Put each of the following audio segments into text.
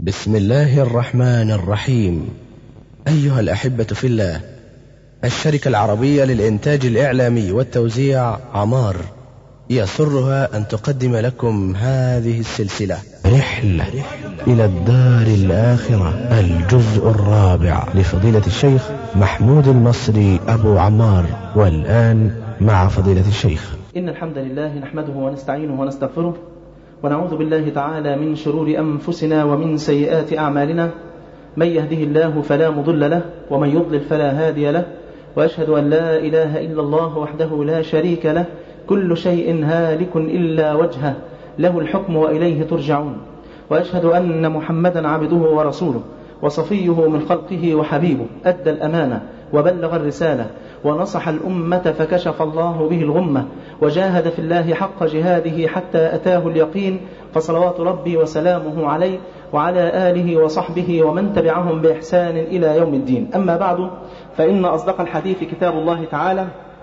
بسم الله الرحمن الرحيم أيها الأحبة في الله الشركة العربية للإنتاج الإعلامي والتوزيع عمار يسرها أن تقدم لكم هذه السلسلة رحلة إلى الدار الآخرة الجزء الرابع لفضيلة الشيخ محمود المصري أبو عمار والآن مع فضيلة الشيخ إن الحمد لله نحمده ونستعينه ونستغفره ونعوذ بالله تعالى من شرور أنفسنا ومن سيئات أعمالنا من يهده الله فلا مضل له ومن يضلل فلا هادي له وأشهد أن لا إله إلا الله وحده لا شريك له كل شيء هالك إلا وجهه له الحكم وإليه ترجعون وأشهد أن محمدا عبده ورسوله وصفيه من خلقه وحبيبه أدى الأمانة وبلغ الرسالة ونصح الأمة فكشف الله به الغمة وجاهد في الله حق جهاده حتى أتاه اليقين فصلوات ربي وسلامه عليه وعلى آله وصحبه ومن تبعهم بإحسان إلى يوم الدين أما بعد فإن أصدق الحديث كتاب الله تعالى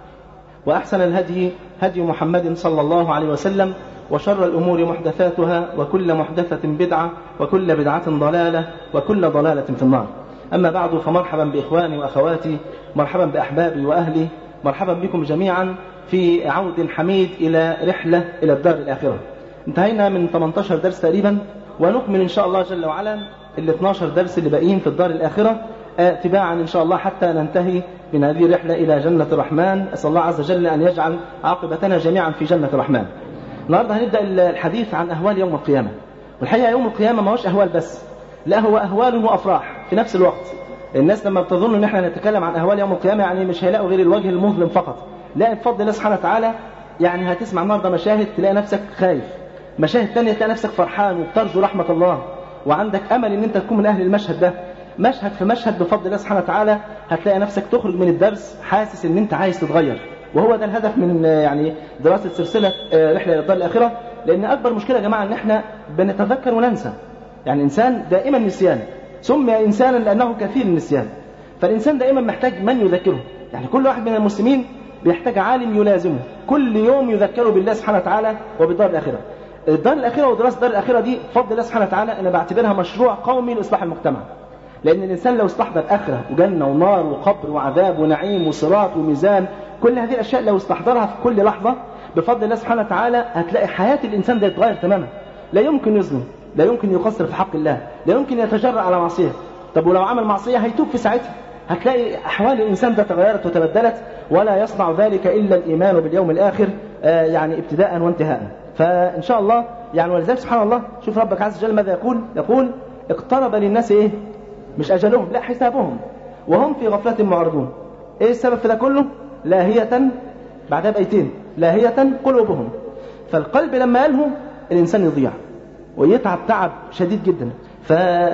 وأحسن الهدي هدي محمد صلى الله عليه وسلم وشر الأمور محدثاتها وكل محدثة بدعة وكل بدعة ضلالة وكل ضلالة في النار أما بعد فمرحبا بإخواني وأخواتي مرحبا بأحبابي وأهلي مرحبا بكم جميعا في عود حميد إلى رحلة إلى الدار الآخرة انتهينا من 18 درس تقريبا ونكمل إن شاء الله جل وعلا ال 12 درس اللي باقيين في الدار الآخرة تباعا إن شاء الله حتى ننتهي من هذه الرحلة إلى جنة الرحمن أسأل الله عز وجل أن يجعل عاقبتنا جميعا في جنة الرحمن النهاردة هنبدأ الحديث عن أهوال يوم القيامة والحقيقة يوم القيامة ما هوش أهوال بس لا هو أهوال وأفراح في نفس الوقت الناس لما بتظن ان احنا نتكلم عن اهوال يوم القيامه يعني مش هيلاقوا غير الوجه المظلم فقط لا بفضل الله سبحانه وتعالى يعني هتسمع النهارده مشاهد تلاقي نفسك خايف مشاهد ثانيه تلاقي نفسك فرحان وبترجو رحمه الله وعندك امل ان انت تكون من اهل المشهد ده مشهد في مشهد بفضل الله سبحانه وتعالى هتلاقي نفسك تخرج من الدرس حاسس ان انت عايز تتغير وهو ده الهدف من يعني دراسه سلسله رحله الى الدار الاخره لان اكبر مشكله يا جماعه ان احنا بنتذكر وننسى يعني انسان دائما نسيان سمي انسانا لانه كثير النسيان فالإنسان دائما محتاج من يذكره يعني كل واحد من المسلمين بيحتاج عالم يلازمه كل يوم يذكره بالله سبحانه وتعالى وبالدار الآخرة الدار الآخرة ودراسة الدار الآخرة دي بفضل الله سبحانه وتعالى أنا بعتبرها مشروع قومي لإصلاح المجتمع لأن الإنسان لو استحضر آخرة وجنة ونار وقبر وعذاب ونعيم وصراط وميزان كل هذه الأشياء لو استحضرها في كل لحظة بفضل الله سبحانه وتعالى هتلاقي حياة الإنسان ده يتغير تماما لا يمكن يظلم لا يمكن يقصر في حق الله لا يمكن يتجرأ على معصية طب ولو عمل معصية هيتوب في ساعتها هتلاقي أحوال الإنسان ده تغيرت وتبدلت ولا يصنع ذلك إلا الإيمان باليوم الآخر يعني ابتداء وانتهاء فإن شاء الله يعني ولذلك سبحان الله شوف ربك عز وجل ماذا يقول يقول اقترب للناس إيه مش أجلهم لا حسابهم وهم في غفلة معرضون إيه السبب في ده كله لاهية بعدها بأيتين لاهية قلوبهم فالقلب لما قاله الإنسان يضيع ويتعب تعب شديد جدا ف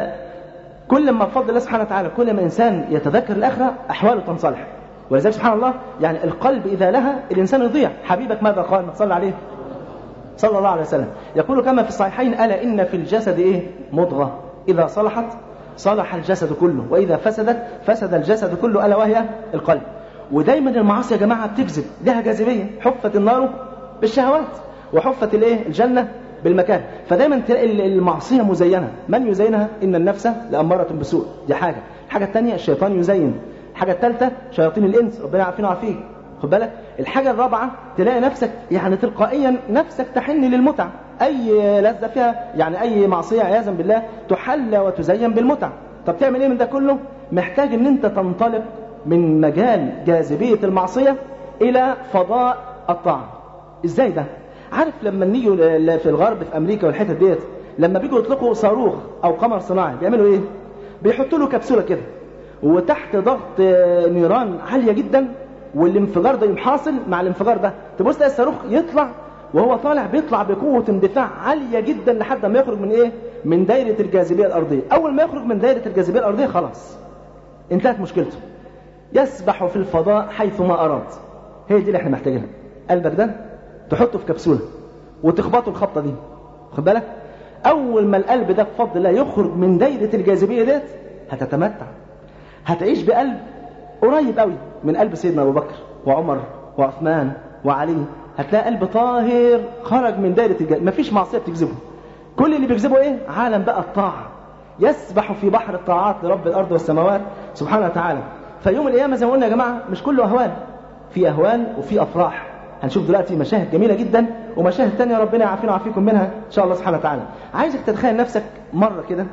كل ما بفضل الله سبحانه وتعالى كل ما إنسان يتذكر الآخرة أحواله تنصلح ولذلك سبحان الله يعني القلب إذا لها الإنسان يضيع حبيبك ماذا قال صلى عليه صلى الله عليه وسلم يقول كما في الصحيحين ألا إن في الجسد إيه مضغة إذا صلحت صلح الجسد كله وإذا فسدت فسد الجسد كله ألا وهي القلب ودايما المعاصي يا جماعة بتجذب لها جاذبية حفت النار بالشهوات وحفت الايه الجنة بالمكان فدايما تلاقي المعصية مزينة من يزينها إن النفس لأمارة بسوء دي حاجة الحاجة الثانية الشيطان يزين الحاجة الثالثة شياطين الإنس ربنا يعافينا ويعافيك خد بالك الحاجة الرابعة تلاقي نفسك يعني تلقائيا نفسك تحن للمتع أي لذة فيها يعني أي معصية عياذا بالله تحلى وتزين بالمتع طب تعمل إيه من ده كله محتاج إن أنت تنطلق من مجال جاذبية المعصية إلى فضاء الطاعة إزاي ده عارف لما نيجي في الغرب في امريكا والحتت ديت لما بيجوا يطلقوا صاروخ او قمر صناعي بيعملوا ايه بيحطوا له كبسوله كده وتحت ضغط نيران عاليه جدا والانفجار ده ينحاصل مع الانفجار ده تبص تلاقي الصاروخ يطلع وهو طالع بيطلع بقوه اندفاع عاليه جدا لحد ما يخرج من ايه من دايره الجاذبيه الارضيه اول ما يخرج من دايره الجاذبيه الارضيه خلاص انتهت مشكلته يسبح في الفضاء حيث ما اراد هي دي اللي احنا محتاجينها قلبك ده تحطه في كبسولة وتخبطه الخبطة دي خد بالك أول ما القلب ده بفضل الله يخرج من دايرة الجاذبية ديت هتتمتع هتعيش بقلب قريب قوي من قلب سيدنا أبو بكر وعمر وعثمان وعلي هتلاقي قلب طاهر خرج من دايرة الجاذبية مفيش معصية بتجذبه كل اللي بيجذبه ايه عالم بقى الطاعة يسبح في بحر الطاعات لرب الأرض والسماوات سبحانه وتعالى فيوم القيامة زي ما قلنا يا جماعة مش كله أهوال في أهوال وفي أفراح هنشوف دلوقتي مشاهد جميلة جدا ومشاهد تانية ربنا يعافينا ويعافيكم منها إن شاء الله سبحانه وتعالى عايزك تتخيل نفسك مرة كده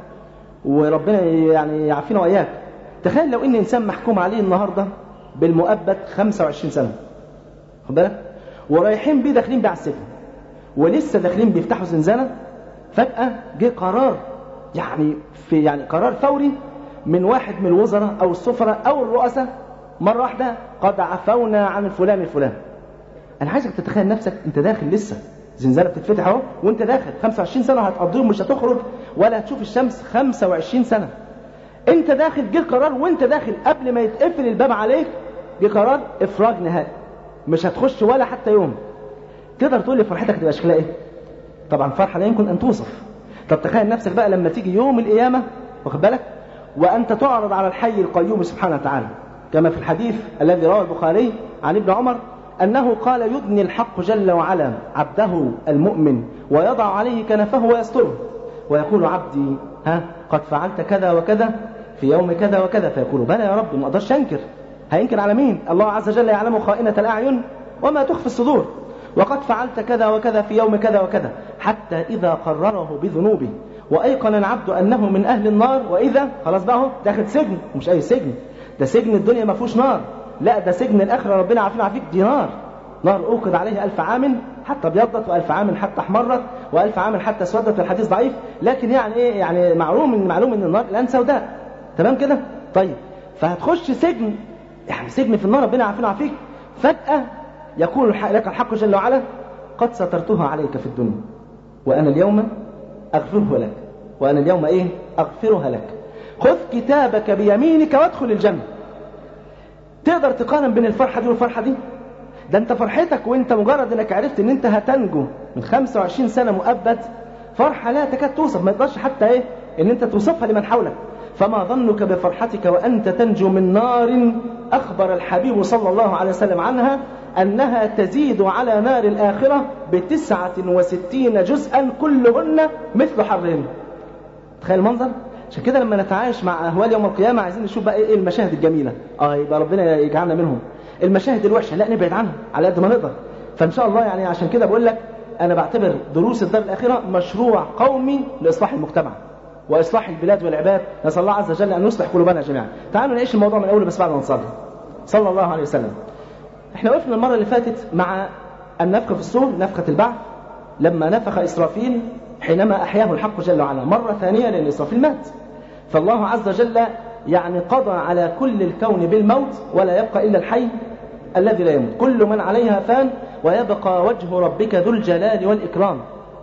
وربنا يعني يعافينا وإياك تخيل لو إن إنسان محكوم عليه النهاردة بالمؤبد 25 سنة خد بالك ورايحين بيه داخلين بيه على السجن ولسه داخلين بيفتحوا زنزانة فجأة جه قرار يعني في يعني قرار فوري من واحد من الوزراء أو السفراء أو الرؤساء مرة واحدة قد عفونا عن الفلان الفلان أنا عايزك تتخيل نفسك أنت داخل لسه زنزانة بتتفتح أهو وأنت داخل 25 سنة هتقضيهم مش هتخرج ولا هتشوف الشمس 25 سنة أنت داخل جه قرار وأنت داخل قبل ما يتقفل الباب عليك جه قرار إفراج نهائي مش هتخش ولا حتى يوم تقدر تقول لي فرحتك تبقى شكلها إيه؟ طبعا فرحة لا يمكن أن توصف طب تخيل نفسك بقى لما تيجي يوم القيامة واخد بالك وأنت تعرض على الحي القيوم سبحانه وتعالى كما في الحديث الذي رواه البخاري عن ابن عمر أنه قال يدني الحق جل وعلا عبده المؤمن ويضع عليه كنفه ويستره ويقول عبدي ها قد فعلت كذا وكذا في يوم كذا وكذا فيقول بلى يا رب ما اقدرش انكر هينكر على مين الله عز وجل يعلم خائنة الأعين وما تخفي الصدور وقد فعلت كذا وكذا في يوم كذا وكذا حتى إذا قرره بذنوبه وأيقن العبد أنه من أهل النار وإذا خلاص بقى هو داخل سجن مش أي سجن ده سجن الدنيا ما فيهوش نار لا ده سجن الآخرة ربنا عافينا عافيك دي نار نار أوقد عليه ألف عام حتى ابيضت وألف عام حتى احمرت وألف عام حتى اسودت الحديث ضعيف لكن يعني إيه يعني معلوم إن معلوم إن النار الآن سوداء تمام كده طيب فهتخش سجن يعني سجن في النار ربنا عافينا عافيك فجأة يقول لك الحق جل وعلا قد سترتها عليك في الدنيا وأنا اليوم أغفره لك وأنا اليوم إيه أغفرها لك خذ كتابك بيمينك وادخل الجنة تقدر تقارن بين الفرحة دي والفرحة دي ده انت فرحتك وانت مجرد انك عرفت ان انت هتنجو من 25 سنة مؤبد فرحة لا تكاد توصف ما يقدرش حتى ايه ان انت توصفها لمن حولك فما ظنك بفرحتك وانت تنجو من نار اخبر الحبيب صلى الله عليه وسلم عنها انها تزيد على نار الاخرة بتسعة وستين جزءا كلهن مثل حرهم تخيل المنظر عشان كده لما نتعايش مع اهوال يوم القيامه عايزين نشوف بقى ايه المشاهد الجميله اه يبقى ربنا يجعلنا منهم المشاهد الوحشه لا نبعد عنها على قد ما نقدر فان شاء الله يعني عشان كده بقول لك انا بعتبر دروس الدار الاخره مشروع قومي لاصلاح المجتمع واصلاح البلاد والعباد نسال الله عز وجل ان يصلح قلوبنا جميعا تعالوا نعيش الموضوع من اوله بس بعد ما نصلي صلى الله عليه وسلم احنا وقفنا المره اللي فاتت مع النفخه في الصور نفخه البعث لما نفخ اسرافيل حينما احياه الحق جل وعلا مره ثانيه لان اسرافيل مات فالله عز وجل يعني قضى على كل الكون بالموت ولا يبقى إلا الحي الذي لا يموت كل من عليها فان ويبقى وجه ربك ذو الجلال والإكرام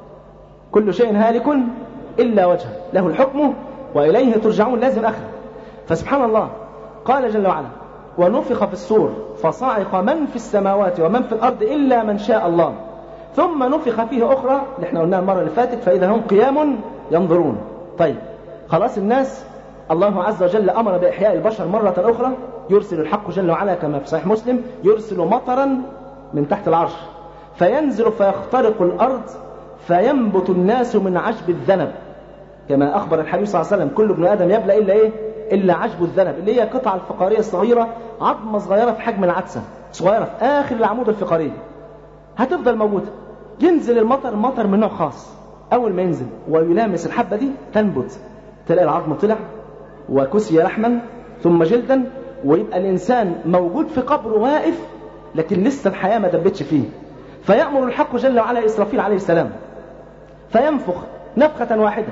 كل شيء هالك إلا وجهه له الحكم وإليه ترجعون لازم أخر فسبحان الله قال جل وعلا ونفخ في الصور فصعق من في السماوات ومن في الأرض إلا من شاء الله ثم نفخ فيه أخرى اللي احنا قلناها المرة اللي فاتت فإذا هم قيام ينظرون طيب خلاص الناس الله عز وجل أمر بإحياء البشر مرة أخرى يرسل الحق جل وعلا كما في صحيح مسلم يرسل مطرا من تحت العرش فينزل فيخترق الأرض فينبت الناس من عشب الذنب كما أخبر الحبيب صلى الله عليه وسلم كل ابن آدم يبلى إلا إيه إلا عشب الذنب اللي هي قطعة الفقارية الصغيرة عظمة صغيرة في حجم العدسة صغيرة في آخر العمود الفقاري هتفضل موجودة ينزل المطر مطر من نوع خاص أول ما ينزل ويلامس الحبة دي تنبت تلاقي العظم طلع وكسي لحما ثم جلدا ويبقى الإنسان موجود في قبره واقف لكن لسه الحياة ما دبتش فيه فيأمر الحق جل وعلا إسرافيل عليه السلام فينفخ نفخة واحدة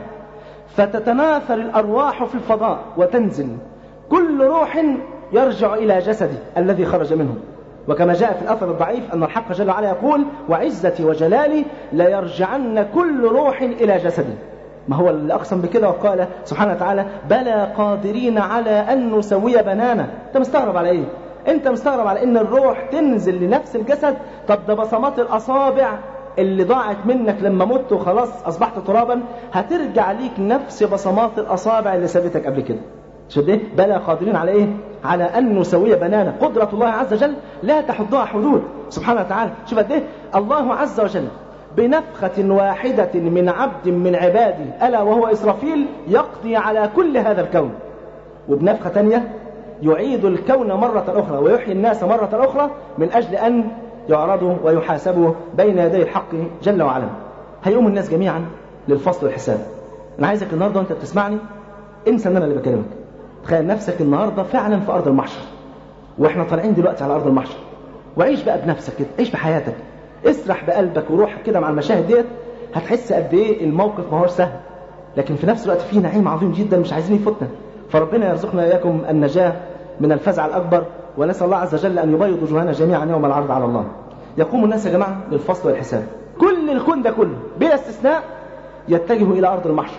فتتناثر الأرواح في الفضاء وتنزل كل روح يرجع إلى جسده الذي خرج منه وكما جاء في الأثر الضعيف أن الحق جل وعلا يقول وعزتي وجلالي ليرجعن كل روح إلى جسده ما هو اللي أقسم بكده وقال سبحانه وتعالى بلى قادرين على أن نسوي بنانا أنت مستغرب على إيه أنت مستغرب على أن الروح تنزل لنفس الجسد طب ده بصمات الأصابع اللي ضاعت منك لما مت وخلاص أصبحت ترابا هترجع ليك نفس بصمات الأصابع اللي سابتك قبل كده شوف ايه بلى قادرين على ايه على ان نسوي بنانا قدره الله عز وجل لا تحدها حدود سبحانه وتعالى شوف قد ايه الله عز وجل بنفخة واحدة من عبد من عباده ألا وهو إسرافيل يقضي على كل هذا الكون وبنفخة ثانية يعيد الكون مرة أخرى ويحيي الناس مرة أخرى من أجل أن يعرضوا ويحاسبوا بين يدي الحق جل وعلا هيقوم الناس جميعا للفصل والحساب أنا عايزك النهاردة وأنت بتسمعني انسى ان انا اللي بكلمك تخيل نفسك النهارده فعلا في ارض المحشر واحنا طالعين دلوقتي على ارض المحشر وعيش بقى بنفسك كده عيش بحياتك اسرح بقلبك وروحك كده مع المشاهد ديت هتحس قد ايه الموقف ما هوش سهل لكن في نفس الوقت فيه نعيم عظيم جدا مش عايزين يفوتنا فربنا يرزقنا اياكم النجاه من الفزع الاكبر ونسال الله عز وجل ان يبيض وجوهنا جميعا يوم العرض على الله يقوم الناس يا جماعه للفصل والحساب كل الكون ده كله بلا استثناء يتجه الى ارض المحشر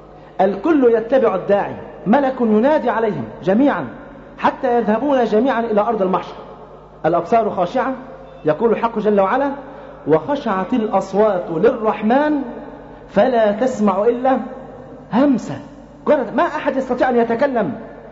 الكل يتبع الداعي ملك ينادي عليهم جميعا حتى يذهبون جميعا إلى أرض المحشر الأبصار خاشعة يقول الحق جل وعلا وخشعت الأصوات للرحمن فلا تسمع إلا همسة ما أحد يستطيع أن يتكلم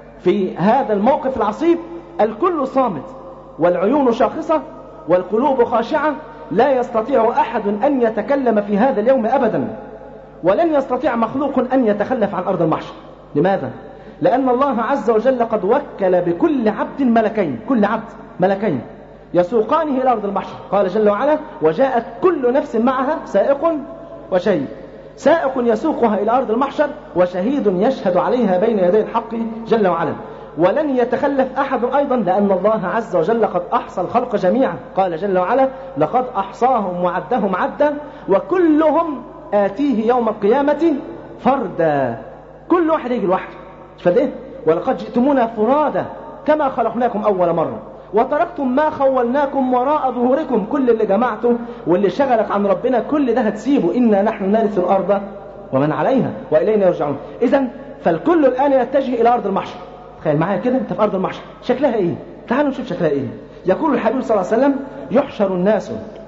في هذا الموقف العصيب الكل صامت والعيون شاخصة والقلوب خاشعة لا يستطيع أحد أن يتكلم في هذا اليوم أبدا ولن يستطيع مخلوق أن يتخلف عن أرض المحشر لماذا؟ لأن الله عز وجل قد وكل بكل عبد ملكين كل عبد ملكين يسوقانه إلى أرض المحشر قال جل وعلا وجاءت كل نفس معها سائق وشهيد سائق يسوقها إلى أرض المحشر وشهيد يشهد عليها بين يدي الحق جل وعلا ولن يتخلف أحد أيضا لأن الله عز وجل قد أحصى الخلق جميعا قال جل وعلا لقد أحصاهم وعدهم عدا وكلهم آتيه يوم القيامة فردا كل واحد يجي لوحده فده ولقد جئتمونا فرادا كما خلقناكم أول مرة وتركتم ما خولناكم وراء ظهوركم كل اللي جمعته واللي شغلك عن ربنا كل ده هتسيبه إنا نحن نرث الأرض ومن عليها وإلينا يرجعون إذا فالكل الآن يتجه إلى أرض المحشر تخيل معايا كده أنت في أرض المحشر شكلها إيه تعالوا نشوف شكلها إيه يقول الحبيب صلى الله عليه وسلم يحشر الناس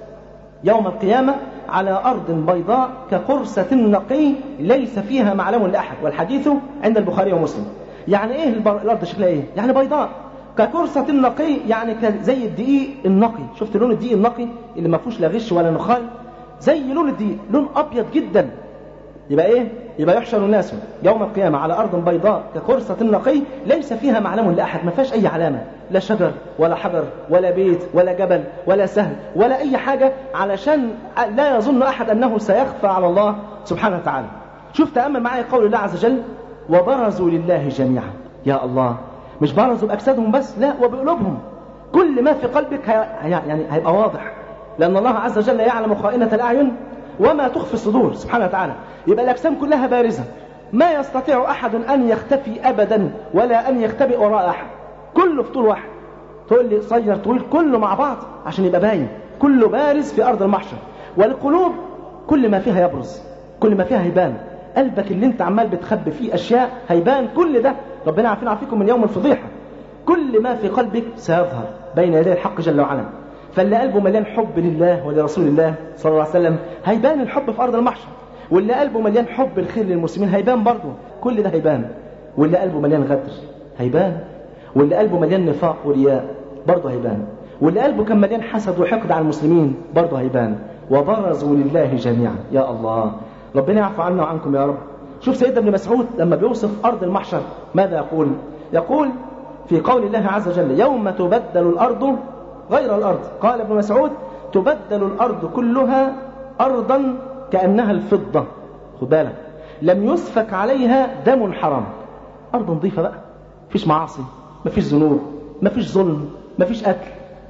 يوم القيامة على أرض بيضاء كقرصة نقي ليس فيها معلم لأحد والحديث عند البخاري ومسلم يعني إيه الأرض شكلها إيه؟ يعني بيضاء كقرصة نقي يعني زي الدقيق النقي شفت لون الدقيق النقي اللي ما فيهوش لا غش ولا نخال زي لون الدقيق لون أبيض جدا يبقى إيه؟ يبقى يحشر الناس يوم القيامة على أرض بيضاء كقرصة نقي ليس فيها معلم لأحد ما فيهاش أي علامة لا شجر ولا حجر ولا بيت ولا جبل ولا سهل ولا أي حاجة علشان لا يظن أحد أنه سيخفى على الله سبحانه وتعالى شوف تأمل معي قول الله عز وجل وبرزوا لله جميعا يا الله مش برزوا بأجسادهم بس لا وبقلوبهم كل ما في قلبك هي يعني هيبقى واضح لأن الله عز وجل يعلم خائنة الأعين وما تخفي الصدور سبحانه وتعالى يبقى الأجسام كلها بارزة ما يستطيع أحد أن يختفي أبدا ولا أن يختبئ وراء أحد كله في طول واحد تقول لي قصير طويل كله مع بعض عشان يبقى باين كله بارز في أرض المحشر والقلوب كل ما فيها يبرز كل ما فيها هيبان قلبك اللي انت عمال بتخبي فيه أشياء هيبان كل ده ربنا عارفين عافيكم من يوم الفضيحة كل ما في قلبك سيظهر بين يدي الحق جل وعلا فاللي قلبه مليان حب لله ولرسول الله صلى الله عليه وسلم هيبان الحب في أرض المحشر واللي قلبه مليان حب الخير للمسلمين هيبان برضه كل ده هيبان واللي قلبه مليان غدر هيبان واللي قلبه مليان نفاق ورياء برضه هيبان واللي قلبه كان مليان حسد وحقد على المسلمين برضه هيبان وبرزوا لله جميعا يا الله ربنا يعفو عنا وعنكم يا رب شوف سيدنا ابن مسعود لما بيوصف أرض المحشر ماذا يقول يقول في قول الله عز وجل يوم تبدل الأرض غير الأرض قال ابن مسعود تبدل الأرض كلها أرضا كأنها الفضة خد بالك لم يسفك عليها دم حرام أرض نظيفة بقى مفيش معاصي مفيش ذنوب مفيش ظلم مفيش قتل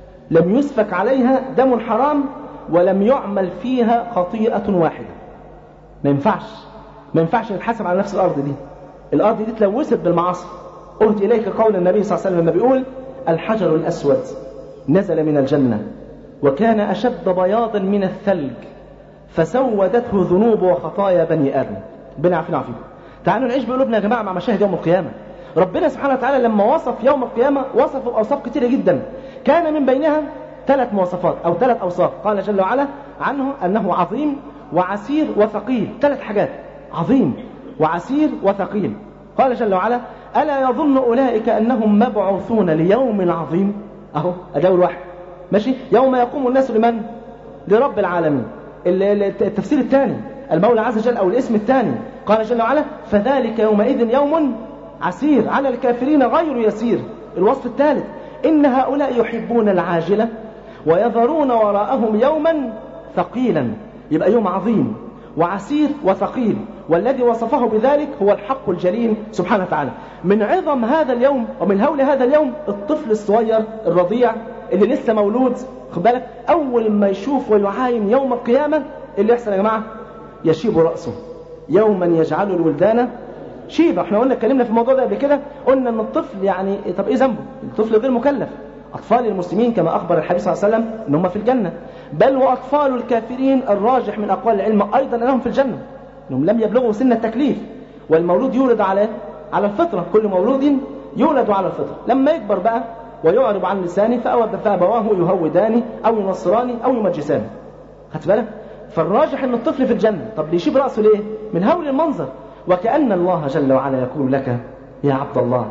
لم يسفك عليها دم حرام ولم يعمل فيها خطيئة واحدة ما ينفعش ما ينفعش نتحاسب على نفس الأرض دي الأرض دي تلوثت بالمعاصي قلت إليك قول النبي صلى الله عليه وسلم لما بيقول الحجر الأسود نزل من الجنة وكان أشد بياضا من الثلج فسودته ذنوب وخطايا بني آدم ربنا يعافينا ويعافيكم تعالوا نعيش بقلوبنا يا جماعة مع مشاهد يوم القيامة ربنا سبحانه وتعالى لما وصف يوم القيامة وصف بأوصاف كثيرة جدا كان من بينها ثلاث مواصفات أو ثلاث أوصاف قال جل وعلا عنه أنه عظيم وعسير وثقيل ثلاث حاجات عظيم وعسير وثقيل قال جل وعلا ألا يظن أولئك أنهم مبعوثون ليوم عظيم أهو أداول واحد ماشي يوم يقوم الناس لمن لرب العالمين التفسير الثاني المولى عز وجل أو الاسم الثاني قال جل وعلا فذلك يومئذ يوم عسير على الكافرين غير يسير الوصف الثالث إن هؤلاء يحبون العاجلة ويذرون وراءهم يوما ثقيلا يبقى يوم عظيم وعسير وثقيل والذي وصفه بذلك هو الحق الجليل سبحانه وتعالى من عظم هذا اليوم ومن هول هذا اليوم الطفل الصغير الرضيع اللي لسه مولود خد بالك أول ما يشوف ويعاين يوم القيامة اللي يحصل يا جماعة يشيب رأسه يوما يجعل الولدان شيبة احنا قلنا اتكلمنا في الموضوع ده قبل كده قلنا ان الطفل يعني طب ايه ذنبه الطفل غير مكلف أطفال المسلمين كما أخبر الحبيب صلى الله عليه وسلم ان هم في الجنة بل وأطفال الكافرين الراجح من أقوال العلم أيضا أنهم في الجنة أنهم لم يبلغوا سن التكليف والمولود يولد على على الفطرة كل مولود يولد على الفطرة لما يكبر بقى ويعرض عن لسانه فأبواه يهودان أو ينصران أو يمجسان خدت بالك فالراجح ان الطفل في الجنة طب ليشيب رأسه ليه من هول المنظر وكأن الله جل وعلا يقول لك يا عبد الله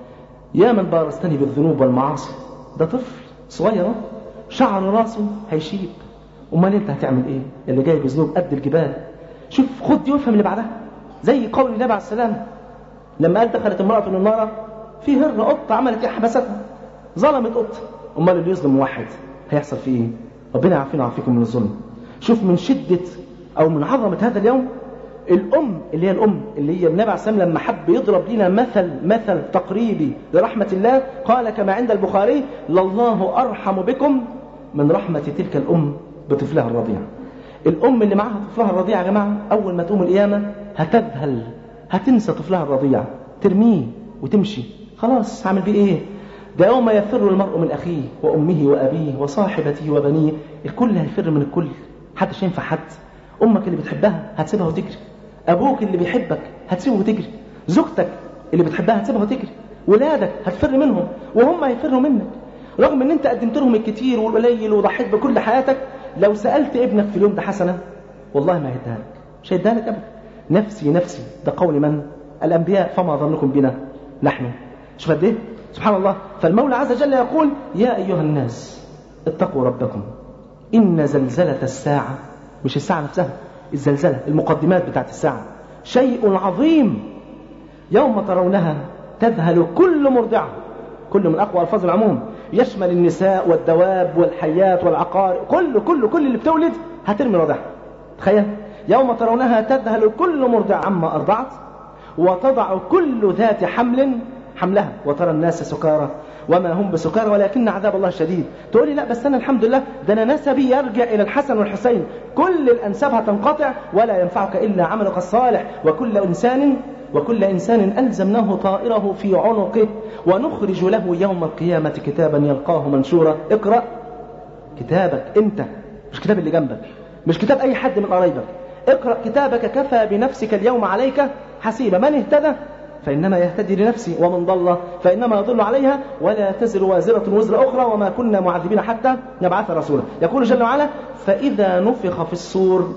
يا من بارستني بالذنوب والمعاصي ده طفل صغير شعر راسه هيشيب امال انت هتعمل ايه اللي جاي بذنوب قد الجبال شوف خد دي وافهم اللي بعدها زي قول النبي عليه السلام لما قال دخلت امرأة النار في هر قطة عملت ايه حبستها ظلمت قطة امال اللي يظلم واحد هيحصل فيه ايه ربنا يعافينا ويعافيكم من الظلم شوف من شدة او من عظمة هذا اليوم الأم اللي هي الأم اللي هي النبي عليه الصلاة لما حب يضرب لنا مثل مثل تقريبي لرحمة الله قال كما عند البخاري لله أرحم بكم من رحمة تلك الأم بطفلها الرضيع الأم اللي معاها طفلها الرضيع يا جماعة أول ما تقوم القيامة هتذهل هتنسى طفلها الرضيع ترميه وتمشي خلاص هعمل بيه ايه ده يوم يفر المرء من أخيه وأمه وأبيه وصاحبته وبنيه الكل هيفر من الكل محدش ينفع حد أمك اللي بتحبها هتسيبها وتجري أبوك اللي بيحبك هتسيبه وتجري زوجتك اللي بتحبها هتسيبها وتجري ولادك هتفر منهم وهم هيفروا منك رغم ان انت قدمت لهم الكتير والقليل وضحيت بكل حياتك لو سألت ابنك في اليوم ده حسنة والله ما هيديها لك مش هيديها لك ابدا نفسي نفسي ده قول من الأنبياء فما ظنكم بنا نحن شوف قد ايه سبحان الله فالمولى عز وجل يقول يا أيها الناس اتقوا ربكم إن زلزلة الساعة مش الساعة نفسها الزلزلة المقدمات بتاعت الساعة شيء عظيم يوم ترونها تذهل كل مرضعة كل من أقوى ألفاظ العموم يشمل النساء والدواب والحيات والعقار كل كل كل اللي بتولد هترمي رضعها تخيل يوم ترونها تذهل كل مرضع عما أرضعت وتضع كل ذات حمل حملها وترى الناس سكارى وما هم بسكارى ولكن عذاب الله شديد تقولي لا بس أنا الحمد لله ده أنا نسبي يرجع إلى الحسن والحسين كل الأنساب هتنقطع ولا ينفعك إلا عملك الصالح وكل إنسان وكل إنسان ألزمناه طائره في عنقه ونخرج له يوم القيامة كتابا يلقاه منشورا اقرأ كتابك أنت مش كتاب اللي جنبك مش كتاب أي حد من قرايبك اقرأ كتابك كفى بنفسك اليوم عليك حسيبا من اهتدى فإنما يهتدي لنفسه ومن ضل فإنما يضل عليها ولا تزر وازرة وزر أخرى وما كنا معذبين حتى نبعث رسولا يقول جل وعلا فإذا نفخ في الصور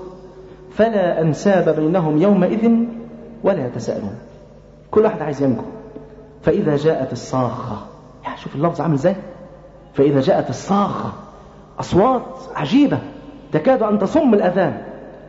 فلا أنساب بينهم يومئذ ولا يتساءلون كل واحد عايز ينجو فإذا جاءت الصاخة يعني شوف اللفظ عامل ازاي فإذا جاءت الصاخة أصوات عجيبة تكاد أن تصم الأذان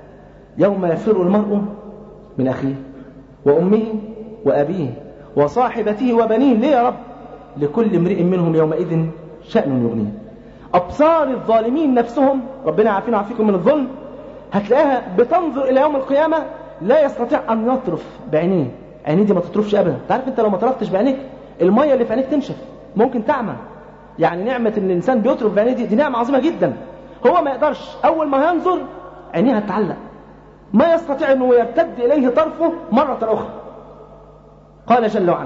يوم يفر المرء من أخيه وأمه وأبيه وصاحبته وبنيه ليه يا رب لكل امرئ منهم يومئذ شأن يغنيه أبصار الظالمين نفسهم ربنا عافينا وعافيكم من الظلم هتلاقيها بتنظر إلى يوم القيامة لا يستطيع أن يطرف بعينيه عينيه دي ما تطرفش أبدا تعرف أنت لو ما طرفتش بعينيك المية اللي في عينيك تنشف ممكن تعمى يعني نعمة ان الانسان بيطرف بعينيه دي, دي نعمة عظيمة جدا هو ما يقدرش اول ما ينظر عينيه هتتعلق ما يستطيع انه يرتد اليه طرفه مرة اخرى قال جل وعلا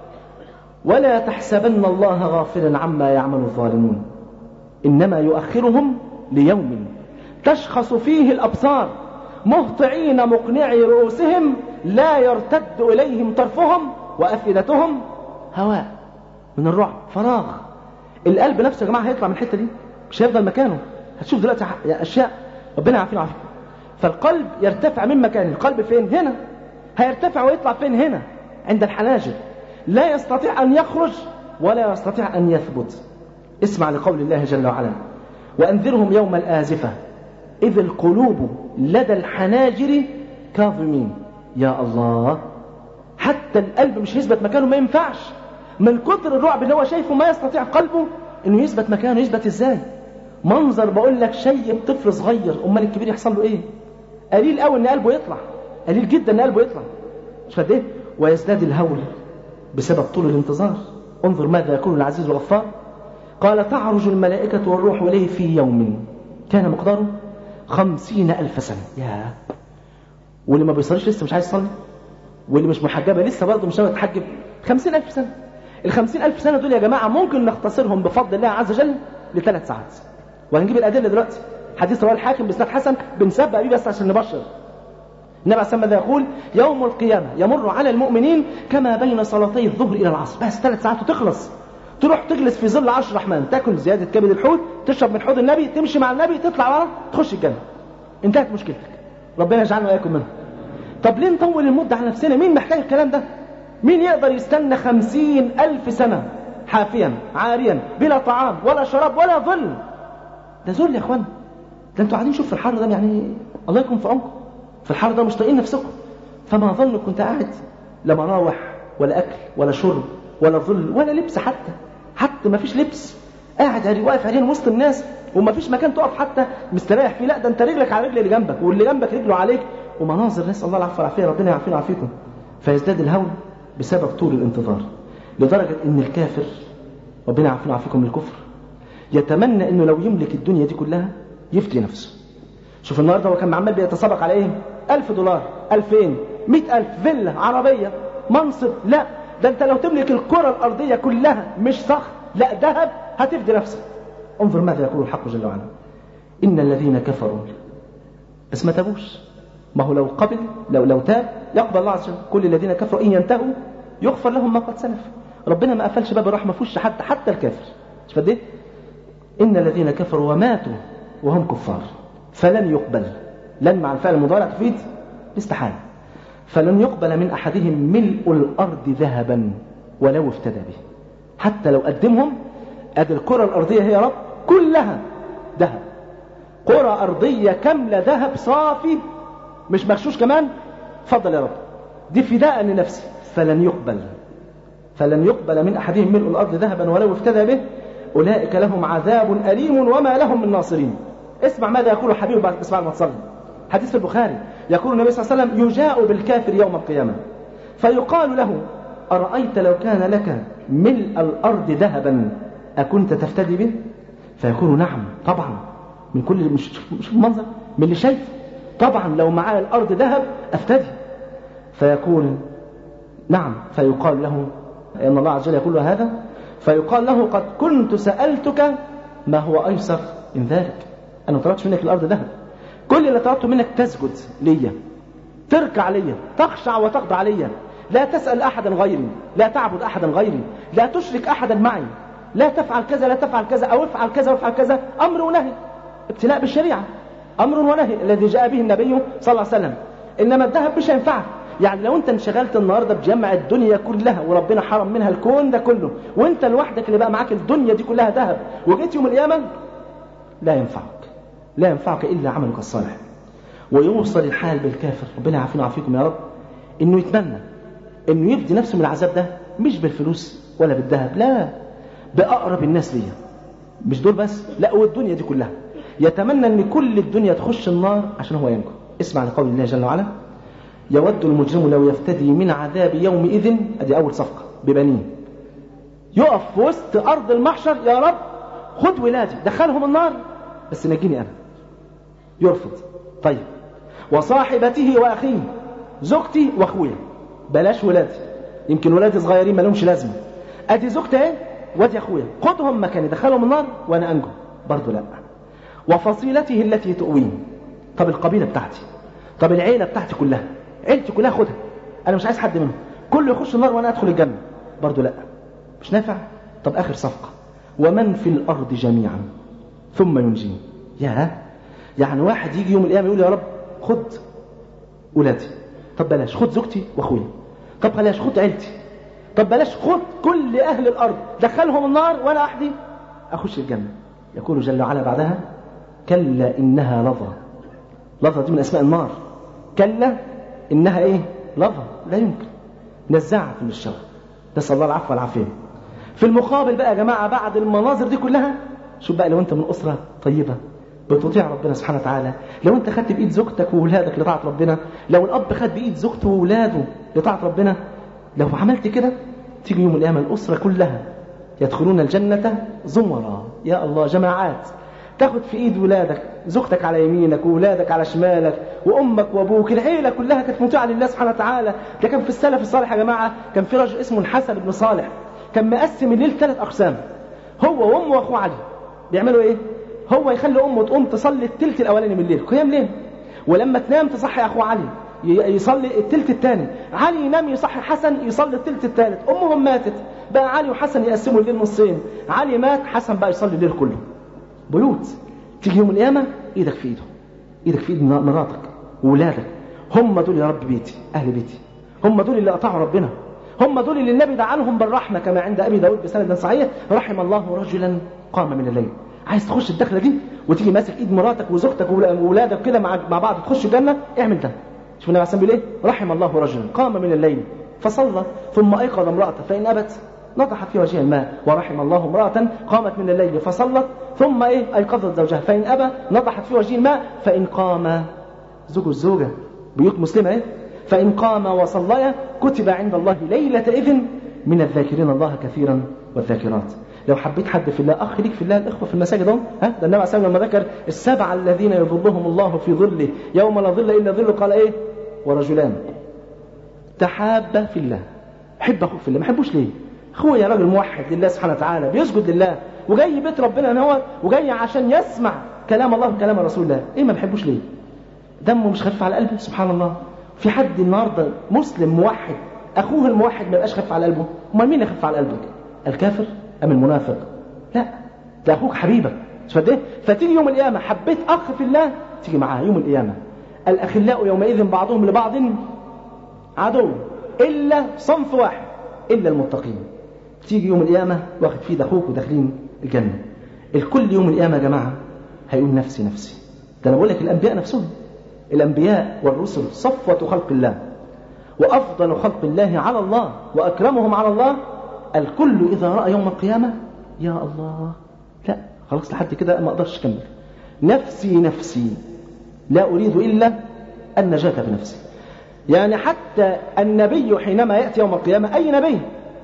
ولا تحسبن الله غافلا عما يعمل الظالمون انما يؤخرهم ليوم تشخص فيه الابصار مهطعين مقنعي رؤوسهم لا يرتد اليهم طرفهم وافئدتهم هواء من الرعب فراغ القلب نفسه يا جماعه هيطلع من الحته دي مش هيفضل مكانه هتشوف دلوقتي اشياء ربنا يعافينا ويعافيكم فالقلب يرتفع من مكانه القلب فين هنا هيرتفع ويطلع فين هنا عند الحناجر لا يستطيع ان يخرج ولا يستطيع ان يثبت اسمع لقول الله جل وعلا وانذرهم يوم الازفه إذ القلوب لدى الحناجر كاظمين يا الله حتى القلب مش هيثبت مكانه ما ينفعش من كتر الرعب اللي هو شايفه ما يستطيع قلبه انه يثبت مكانه يثبت ازاي منظر بقول لك شيء طفل صغير امال الكبير يحصل له ايه قليل قوي ان قلبه يطلع قليل جدا ان قلبه يطلع مش قد ايه ويزداد الهول بسبب طول الانتظار انظر ماذا يقول العزيز الغفار قال تعرج الملائكة والروح إليه في يوم كان مقداره خمسين ألف سنة يا واللي ما بيصليش لسه مش عايز يصلي واللي مش محجبة لسه برضه مش ناوي يتحجب خمسين ألف سنة الخمسين ألف سنة دول يا جماعة ممكن نختصرهم بفضل الله عز وجل لثلاث ساعات وهنجيب الأدلة دلوقتي حديث رواه الحاكم بإسناد حسن بنسبق بيه بس عشان نبشر النبي عليه الصلاه يقول يوم القيامة يمر على المؤمنين كما بين صلاتي الظهر إلى العصر بس ثلاث ساعات وتخلص تروح تجلس في ظل عرش الرحمن تاكل زيادة كبد الحوت تشرب من حوض النبي تمشي مع النبي تطلع ورا تخش الجنة انتهت مشكلتك ربنا يجعلنا وإياكم منها طب ليه نطول المدة على نفسنا مين محتاج الكلام ده مين يقدر يستنى خمسين ألف سنة حافيا عاريا بلا طعام ولا شراب ولا ظل ده ذل يا اخوانا ده انتوا قاعدين شوف في الحر ده يعني الله يكون في عمركم في الحر ده مش طايقين نفسكم فما ظنك كنت قاعد لا مراوح ولا اكل ولا شرب ولا ظل ولا لبس حتى حتى ما فيش لبس قاعد عري واقف عريان وسط الناس وما فيش مكان تقف حتى مستريح فيه لا ده انت رجلك على رجل اللي جنبك واللي جنبك رجله عليك ومناظر نسال الله العفو والعافيه ربنا يعافينا ويعافيكم فيزداد الهول بسبب طول الانتظار لدرجه ان الكافر ربنا يعافينا ويعافيكم من الكفر يتمنى انه لو يملك الدنيا دي كلها يفدي نفسه شوف النهارده هو كان عمال بيتسابق على ايه 1000 دولار 2000 100000 فيلا عربيه منصب لا ده انت لو تملك الكره الارضيه كلها مش صخر لا ذهب هتفدي نفسك انظر ماذا يقول الحق جل وعلا ان الذين كفروا بس ما تابوش ما هو لو قبل لو لو تاب يقبل الله عز وجل كل الذين كفروا ان ينتهوا يغفر لهم ما قد سلف ربنا ما قفلش باب الرحمه في وش حتى حتى الكافر مش فاهم ايه ان الذين كفروا وماتوا وهم كفار فلن يقبل لن مع الفعل المضارع تفيد استحالة فلن يقبل من أحدهم ملء الأرض ذهبا ولو افتدى به حتى لو قدمهم أدي الكرة الأرضية هي رب كلها ذهب كرة أرضية كاملة ذهب صافي مش مغشوش كمان فضل يا رب دي فداء لنفسي فلن يقبل فلن يقبل من أحدهم ملء الأرض ذهبا ولو افتدى به أولئك لهم عذاب أليم وما لهم من ناصرين اسمع ماذا يقول الحبيب بعد اسمع ما تصلي حديث في البخاري يقول النبي صلى الله عليه وسلم يجاء بالكافر يوم القيامة فيقال له أرأيت لو كان لك ملء الأرض ذهبا أكنت تفتدي به فيقول نعم طبعا من كل مش مش المنظر من اللي شايف طبعا لو معايا الأرض ذهب أفتدي فيقول نعم فيقال له إن الله عز وجل يقول له هذا فيقال له قد كنت سألتك ما هو أيسر من ذلك أنا ما طلبتش منك الأرض ذهب كل اللي طلبته منك تسجد ليا تركع ليا تخشع وتخضع ليا لا تسأل أحدا غيري لا تعبد أحدا غيري لا تشرك أحدا معي لا تفعل كذا لا تفعل كذا أو افعل كذا وافعل كذا أمر ونهي ابتلاء بالشريعة أمر ونهي الذي جاء به النبي صلى الله عليه وسلم إنما الذهب مش هينفعك يعني لو انت انشغلت النهارده بجمع الدنيا كلها وربنا حرم منها الكون ده كله وانت لوحدك اللي بقى معاك الدنيا دي كلها ذهب وجيت يوم القيامه لا ينفعك لا ينفعك الا عملك الصالح ويوصل الحال بالكافر ربنا يعافينا ويعافيكم يا رب انه يتمنى انه يفدي نفسه من العذاب ده مش بالفلوس ولا بالذهب لا باقرب الناس ليا مش دول بس لا والدنيا دي كلها يتمنى ان كل الدنيا تخش النار عشان هو ينجو اسمع لقول الله جل وعلا يود المجرم لو يفتدي من عذاب يومئذ ادي اول صفقه ببنيه يقف في وسط ارض المحشر يا رب خد ولادي دخلهم النار بس نجيني انا يرفض طيب وصاحبته واخيه زوجتي واخويا بلاش ولادي يمكن ولادي صغيرين ما لهمش لازمه ادي زوجتي اهي وادي اخويا خدهم مكاني دخلهم النار وانا انجو برضه لا وفصيلته التي تؤويه طب القبيله بتاعتي طب العيله بتاعتي كلها عيلتي كلها خدها انا مش عايز حد منهم كله يخش النار وانا ادخل الجنه برضه لا مش نافع طب اخر صفقه ومن في الارض جميعا ثم ينجيه يا يعني واحد يجي يوم القيامه يقول يا رب خد ولادي طب بلاش خد زوجتي واخويا طب بلاش خد عيلتي طب بلاش خد كل اهل الارض دخلهم النار وانا وحدي اخش الجنه يقول جل وعلا بعدها كلا انها لظى لظى دي من اسماء النار كلا انها ايه لظى لا يمكن نزاعة من الشر نسال الله العفو والعافيه في المقابل بقى يا جماعه بعد المناظر دي كلها شوف بقى لو انت من اسره طيبه بتطيع ربنا سبحانه وتعالى لو انت خدت بايد زوجتك واولادك لطاعه ربنا لو الاب خد بايد زوجته واولاده لطاعه ربنا لو عملت كده تيجي يوم القيامه الاسره كلها يدخلون الجنه زمرا يا الله جماعات تاخد في ايد ولادك زوجتك على يمينك وولادك على شمالك وامك وابوك العيله كلها كانت مطيعه لله سبحانه وتعالى ده كان في السلف الصالح يا جماعه كان في رجل اسمه الحسن بن صالح كان مقسم الليل ثلاث اقسام هو وامه واخوه علي بيعملوا ايه هو يخلي امه تقوم تصلي الثلث الاولاني من الليل قيام ليل ولما تنام تصحي اخوه علي يصلي الثلث الثاني علي ينام يصحي حسن يصلي الثلث الثالث امهم ماتت بقى علي وحسن يقسموا الليل نصين علي مات حسن بقى يصلي الليل كله بيوت تيجي يوم القيامه ايدك في ايده ايدك في ايد مراتك وولادك هم دول يا رب بيتي اهل بيتي هم دول اللي اطاعوا ربنا هم دول اللي النبي دعا لهم بالرحمه كما عند ابي داود بسند صحيح رحم الله رجلا قام من الليل عايز تخش الدخله دي وتيجي ماسك ايد مراتك وزوجتك واولادك كده مع مع بعض تخش الجنه اعمل ده شوف النبي عليه بيقول ايه رحم الله رجلا قام من الليل فصلى ثم ايقظ امراته فان ابت نضح في وجهها الماء ورحم الله امرأة قامت من الليل فصلت ثم ايه ايقظت زوجها فإن أبى نضحت في وجهه الماء فإن قام زوج الزوجة بيوت مسلمة ايه فإن قام وصليا كتب عند الله ليلة إذن من الذاكرين الله كثيرا والذاكرات لو حبيت حد في الله اخ ليك في الله الاخوه في المساجد اهو ها ده النبي عليه الصلاه لما ذكر السبعه الذين يظلهم الله في ظله يوم لا ظل الا ظله قال ايه ورجلان تحابا في الله حب اخوك في الله ما حبوش ليه اخويا راجل موحد لله سبحانه وتعالى بيسجد لله وجاي بيت ربنا ان هو وجاي عشان يسمع كلام الله وكلام رسول الله ايه ما بيحبوش ليه دمه مش خفيف على قلبه سبحان الله في حد النهارده مسلم موحد اخوه الموحد ما يبقاش خفيف على قلبه امال مين يخف على قلبك الكافر ام المنافق لا ده اخوك حبيبك فده فتيجي يوم القيامه حبيت اخ في الله تيجي معاه يوم القيامه الاخلاء يومئذ بعضهم لبعض عدو الا صنف واحد الا المتقين تيجي يوم القيامة واخد في اخوك وداخلين الجنة الكل يوم القيامة يا جماعة هيقول نفسي نفسي ده أنا بقول لك الأنبياء نفسهم الأنبياء والرسل صفوة خلق الله وأفضل خلق الله على الله وأكرمهم على الله الكل إذا رأى يوم القيامة يا الله لا خلاص لحد كده ما أقدرش أكمل نفسي نفسي لا أريد إلا النجاة بنفسي يعني حتى النبي حينما يأتي يوم القيامة أي نبي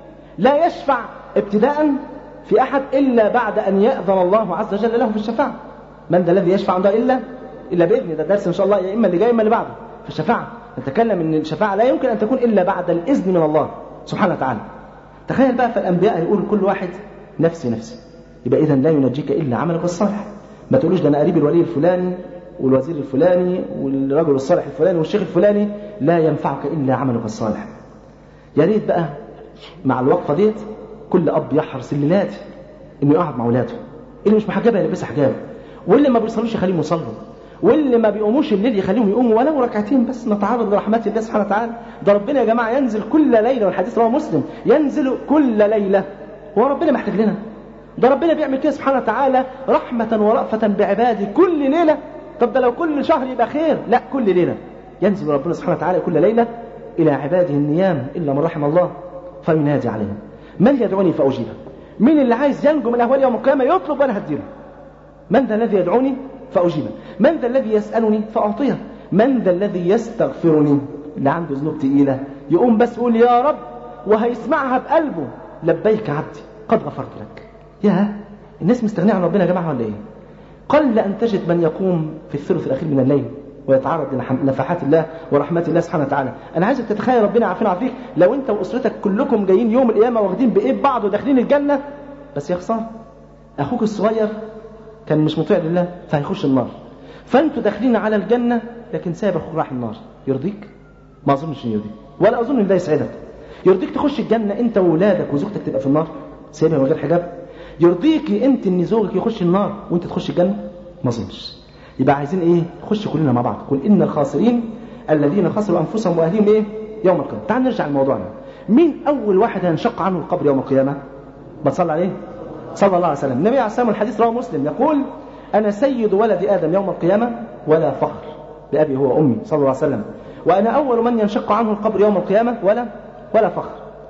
لا يشفع ابتداء في أحد إلا بعد أن يأذن الله عز وجل له في الشفاعة من ذا الذي يشفع عنده إلا إلا بإذن ده درس إن شاء الله يا إما اللي جاي إما اللي بعده في الشفاعة نتكلم أن الشفاعة لا يمكن أن تكون إلا بعد الإذن من الله سبحانه وتعالى تخيل بقى فالأنبياء يقول كل واحد نفسي نفسي يبقى إذا لا ينجيك إلا عملك الصالح ما تقولوش ده أنا قريب الولي الفلاني والوزير الفلاني والرجل الصالح الفلاني والشيخ الفلاني لا ينفعك إلا عملك الصالح يا ريت بقى مع الوقفة ديت كل أب يحرص الليلات إنه يقعد مع ولاده اللي مش محجبها يلبسها حجاب واللي ما بيصلوش يخليهم يصلوا واللي ما بيقوموش الليل يخليهم يقوموا ولو ركعتين بس نتعرض لرحمات الله سبحانه وتعالى ده ربنا يا جماعة ينزل كل ليلة والحديث رواه مسلم ينزل كل ليلة هو ربنا محتاج لنا ده ربنا بيعمل كده سبحانه وتعالى رحمة ورأفة بعباده كل ليلة طب ده لو كل شهر يبقى خير لا كل ليلة ينزل ربنا سبحانه وتعالى كل ليلة إلى عباده النيام إلا من رحم الله فينادي عليهم من يدعوني فأجيبه مين اللي عايز ينجو من أهوال يوم القيامة يطلب وأنا هديله من ذا الذي يدعوني فأجيبه من ذا الذي يسألني فأعطيه من ذا الذي يستغفرني اللي عنده ذنوب تقيلة يقوم بس يقول يا رب وهيسمعها بقلبه لبيك عبدي قد غفرت لك يا الناس مستغنية عن ربنا يا جماعة ولا ايه قل أن تجد من يقوم في الثلث الأخير من الليل ويتعرض لنفحات الله ورحمات الله سبحانه وتعالى انا عايزك تتخيل ربنا عارفين عارفيك لو انت واسرتك كلكم جايين يوم القيامه واخدين بايد بعض وداخلين الجنه بس يا خساره اخوك الصغير كان مش مطيع لله فهيخش النار فانتوا داخلين على الجنه لكن سايب اخوك راح النار يرضيك ما اظنش يرضيك ولا اظن ان ده يسعدك يرضيك تخش الجنه انت واولادك وزوجتك تبقى في النار سايبها من غير حجاب يرضيكي انت ان زوجك يخش النار وانت تخش الجنه ما اظنش يبقى عايزين ايه نخش كلنا مع بعض قل ان الخاسرين الذين خسروا انفسهم واهليهم ايه يوم القيامه تعال نرجع لموضوعنا مين اول واحد هينشق عنه القبر يوم القيامه بتصلي عليه صلى الله عليه وسلم النبي عليه الصلاه والسلام الحديث رواه مسلم يقول انا سيد ولد ادم يوم القيامه ولا فخر بأبي هو وأمي صلى الله عليه وسلم وأنا أول من ينشق عنه القبر يوم القيامة ولا ولا فخر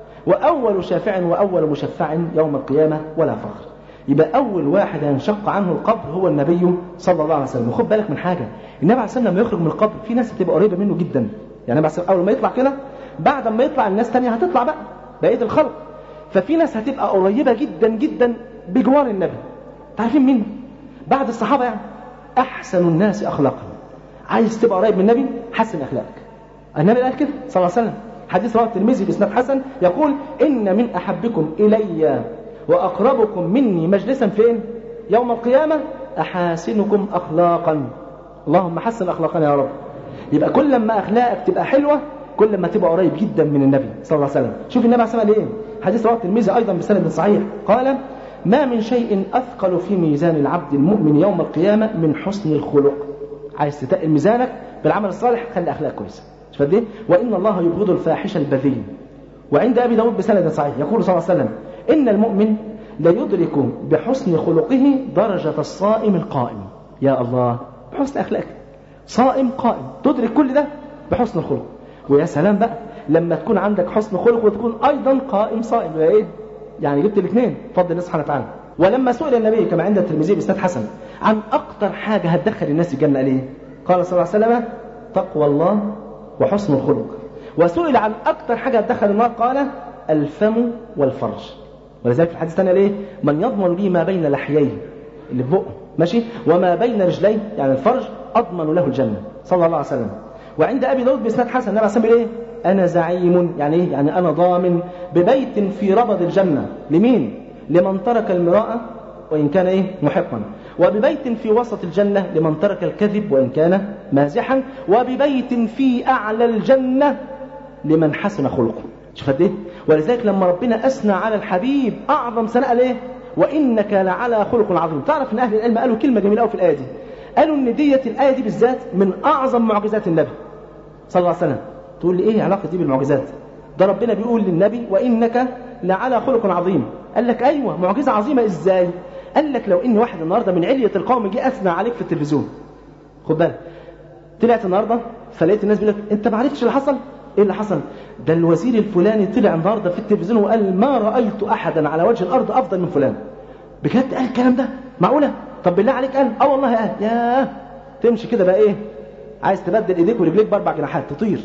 وأول شافع وأول مشفع يوم القيامة ولا فخر يبقى أول واحد ينشق عنه القبر هو النبي صلى الله عليه وسلم وخد بالك من حاجة النبي عليه الصلاة لما يخرج من القبر في ناس بتبقى قريبة منه جدا يعني النبي عليه أول ما يطلع كده بعد ما يطلع الناس تانية هتطلع بقى بقية الخلق ففي ناس هتبقى قريبة جدا جدا بجوار النبي تعرفين مين بعد الصحابة يعني أحسن الناس أخلاقا عايز تبقى قريب من النبي حسن أخلاقك النبي قال كده صلى الله عليه وسلم حديث رواه الترمذي بإسناد حسن يقول إن من أحبكم إلي وأقربكم مني مجلسا فين يوم القيامة أحاسنكم أخلاقا اللهم حسن أخلاقنا يا رب يبقى كل ما أخلاقك تبقى حلوة كل ما تبقى قريب جدا من النبي صلى الله عليه وسلم شوف النبي عليه الصلاة والسلام ايه حديث رواه الترمذي أيضا بسند صحيح قال ما من شيء أثقل في ميزان العبد المؤمن يوم القيامة من حسن الخلق عايز تتقل ميزانك بالعمل الصالح خلي أخلاق كويسة مش فاهم وإن الله يبغض الفاحش البذيء وعند أبي داود بسند صحيح يقول صلى الله عليه وسلم إن المؤمن ليدرك بحسن خلقه درجة الصائم القائم يا الله بحسن أخلاقك صائم قائم تدرك كل ده بحسن الخلق ويا سلام بقى لما تكون عندك حسن خلق وتكون أيضا قائم صائم يبقى إيه يعني جبت الاثنين فضل الله سبحانه وتعالى ولما سئل النبي كما عند الترمذي بإسناد حسن عن أكثر حاجة هتدخل الناس الجنة ليه قال صلى الله عليه وسلم تقوى الله وحسن الخلق وسئل عن أكثر حاجة هتدخل النار قال الفم والفرج ولذلك في الحديث الثاني ليه من يضمن لي ما بين لحييه اللي في بقه ماشي وما بين رجليه يعني الفرج أضمن له الجنة صلى الله عليه وسلم وعند أبي داود بإسناد حسن النبي عليه ايه أنا زعيم يعني إيه يعني أنا ضامن ببيت في ربض الجنة لمين لمن ترك المراءة وإن كان إيه محقا وببيت في وسط الجنة لمن ترك الكذب وإن كان مازحا وببيت في أعلى الجنة لمن حسن خلقه شوف قد ايه ولذلك لما ربنا اثنى على الحبيب اعظم ثناء ليه وانك لعلى خلق عظيم تعرف ان اهل العلم قالوا كلمه جميله قوي في الايه دي قالوا ان ديت الايه دي بالذات من اعظم معجزات النبي صلى الله عليه وسلم تقول لي ايه علاقه دي بالمعجزات ده ربنا بيقول للنبي وانك لعلى خلق عظيم قال لك ايوه معجزه عظيمه ازاي قال لك لو ان واحد النهارده من عليه القوم جه اثنى عليك في التلفزيون خد بالك طلعت النهارده فلقيت الناس بيقول لك انت ما عرفتش اللي حصل ايه اللي حصل ده الوزير الفلاني طلع النهارده في التلفزيون وقال ما رايت احدا على وجه الارض افضل من فلان بجد قال الكلام ده معقوله طب بالله عليك قال اه والله قال يا تمشي كده بقى ايه عايز تبدل ايديك ورجليك باربع جناحات تطير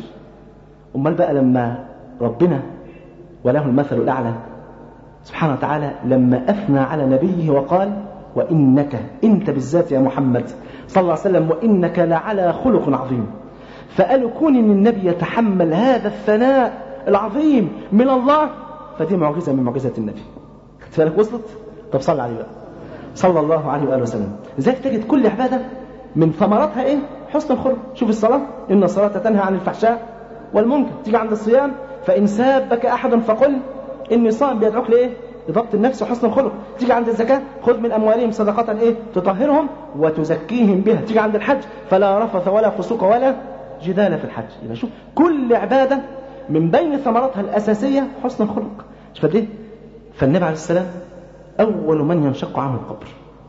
امال بقى لما ربنا وله المثل الاعلى سبحانه وتعالى لما اثنى على نبيه وقال وانك انت بالذات يا محمد صلى الله عليه وسلم وانك لعلى خلق عظيم فقالوا كون ان النبي يتحمل هذا الثناء العظيم من الله فدي معجزه من معجزات النبي خدت بالك وصلت طب صلى عليه بقى صلى الله عليه واله وسلم لذلك تجد كل عباده من ثمراتها ايه حسن الخلق شوف الصلاه ان الصلاه تنهى عن الفحشاء والمنكر تيجي عند الصيام فان سابك احد فقل اني صائم بيدعوك لايه لضبط النفس وحسن الخلق تيجي عند الزكاة خذ من أموالهم صدقة إيه تطهرهم وتزكيهم بها تيجي عند الحج فلا رفث ولا فسوق ولا جدال في الحج يبقى شوف كل عبادة من بين ثمراتها الأساسية حسن الخلق شوف قد إيه فالنبي عليه السلام أول من ينشق عنه القبر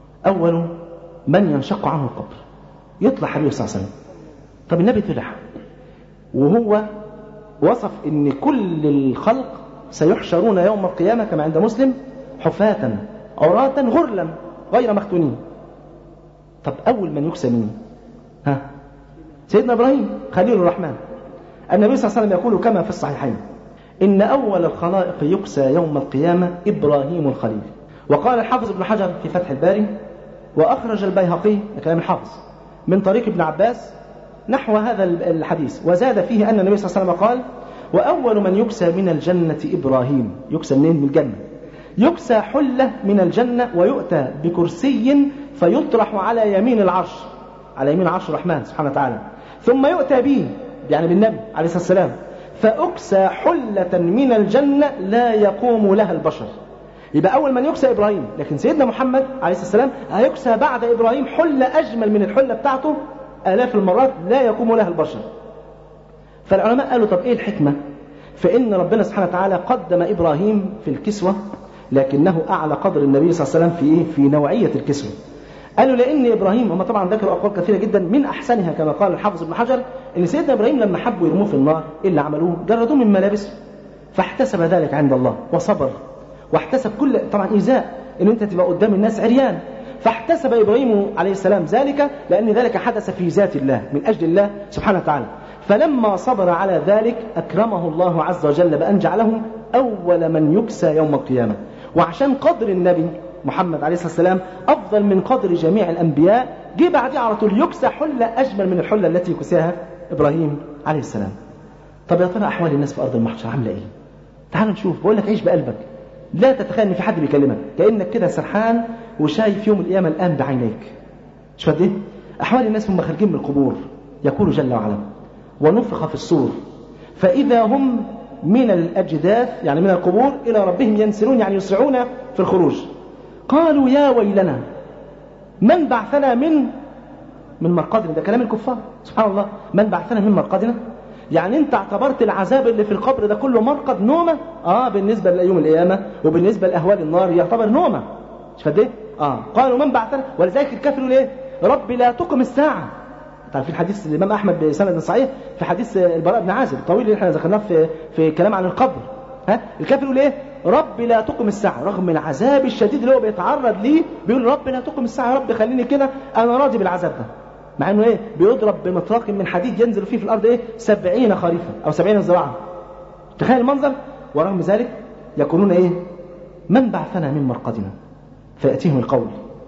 أول من ينشق عنه القبر يطلع حبيبه صلى الله عليه وسلم طب النبي طلع وهو وصف ان كل الخلق سيحشرون يوم القيامة كما عند مسلم حفاة عراة غرلا غير مختونين طب أول من يكسى مين ها سيدنا إبراهيم خليل الرحمن النبي صلى الله عليه وسلم يقول كما في الصحيحين إن أول الخلائق يكسى يوم القيامة إبراهيم الخليل وقال الحافظ ابن حجر في فتح الباري وأخرج البيهقي كلام الحافظ من طريق ابن عباس نحو هذا الحديث وزاد فيه أن النبي صلى الله عليه وسلم قال وأول من يكسى من الجنة إبراهيم يكسى منين من الجنة يكسى حلة من الجنة ويؤتى بكرسي فيطرح على يمين العرش على يمين عرش الرحمن سبحانه وتعالى ثم يؤتى به يعني بالنبي عليه الصلاة والسلام فأكسى حلة من الجنة لا يقوم لها البشر يبقى أول من يكسى إبراهيم لكن سيدنا محمد عليه الصلاة والسلام هيكسى بعد إبراهيم حلة أجمل من الحلة بتاعته آلاف المرات لا يقوم لها البشر فالعلماء قالوا طب إيه الحكمة فإن ربنا سبحانه وتعالى قدم إبراهيم في الكسوة لكنه أعلى قدر النبي صلى الله عليه وسلم في إيه؟ في نوعية الكسوة قالوا لان ابراهيم هم طبعا ذكروا اقوال كثيره جدا من احسنها كما قال الحافظ ابن حجر ان سيدنا ابراهيم لما حبوا يرموه في النار ايه اللي عملوه؟ جردوه من ملابسه فاحتسب ذلك عند الله وصبر واحتسب كل طبعا ايذاء ان انت تبقى قدام الناس عريان فاحتسب ابراهيم عليه السلام ذلك لان ذلك حدث في ذات الله من اجل الله سبحانه وتعالى فلما صبر على ذلك اكرمه الله عز وجل بان جعله اول من يكسى يوم القيامه وعشان قدر النبي محمد عليه الصلاه والسلام افضل من قدر جميع الانبياء جه بعديه على طول يكسى حله اجمل من الحله التي كساها ابراهيم عليه السلام طب يا ترى احوال الناس في ارض المحشر عامله ايه تعال نشوف بقول لك عيش بقلبك لا تتخيل ان في حد بيكلمك كانك كده سرحان وشايف يوم القيامه الان بعينيك مش قد ايه احوال الناس هم خارجين من القبور يقول جل وعلا ونفخ في الصور فاذا هم من الاجداث يعني من القبور الى ربهم ينسلون يعني يسرعون في الخروج قالوا يا ويلنا من بعثنا من من مرقدنا ده كلام الكفار سبحان الله من بعثنا من مرقدنا يعني انت اعتبرت العذاب اللي في القبر ده كله مرقد نومه اه بالنسبه ليوم القيامه وبالنسبه لاهوال النار يعتبر نومه مش قد ايه اه قالوا من بعثنا ولذلك الكافر يقول ايه رب لا تقم الساعه تعرفين حديث الامام احمد بسند صحيح في حديث البراء بن عازب الطويل اللي احنا ذكرناه في في كلام عن القبر ها الكافر يقول ايه رب لا تقم الساعة رغم العذاب الشديد اللي هو بيتعرض ليه بيقول رب لا تقم الساعة يا رب خليني كده أنا راضي بالعذاب ده مع انه ايه بيضرب بمطرق من حديد ينزل فيه في الارض ايه سبعين خريفا او سبعين ذراعا تخيل المنظر ورغم ذلك يقولون ايه من بعثنا من مرقدنا فيأتيهم القول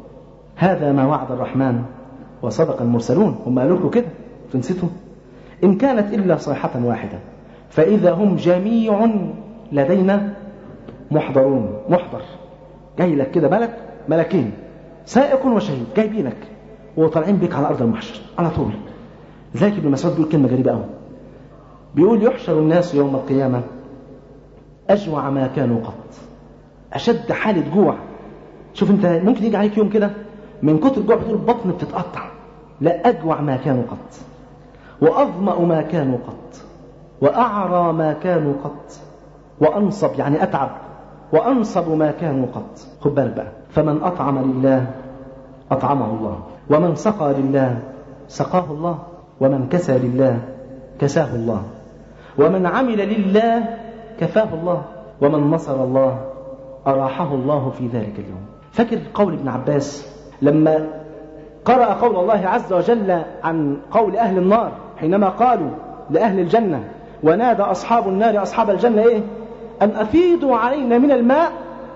هذا ما وعد الرحمن وصدق المرسلون هم قالوا لكم كده تنسيتوا إن كانت إلا صيحة واحدة فإذا هم جميع لدينا محضرون محضر جاي لك كده ملك ملكين سائق وشهيد جايبينك وطالعين بيك على ارض المحشر على طول لذلك ابن مسعود بيقول كلمه غريبه قوي بيقول يحشر الناس يوم القيامه اجوع ما كانوا قط اشد حاله جوع شوف انت ممكن يجي عليك يوم كده من كتر الجوع بتقول بطن بتتقطع لا اجوع ما كانوا قط واظما ما كانوا قط واعرى ما كانوا قط وانصب يعني اتعب وانصب ما كانوا قط خد بالك بقى فمن اطعم لله اطعمه الله ومن سقى لله سقاه الله ومن كسى لله كساه الله ومن عمل لله كفاه الله ومن نصر الله أراحه الله في ذلك اليوم فاكر قول ابن عباس لما قرأ قول الله عز وجل عن قول أهل النار حينما قالوا لأهل الجنة ونادى أصحاب النار أصحاب الجنة إيه أن أفيدوا علينا من الماء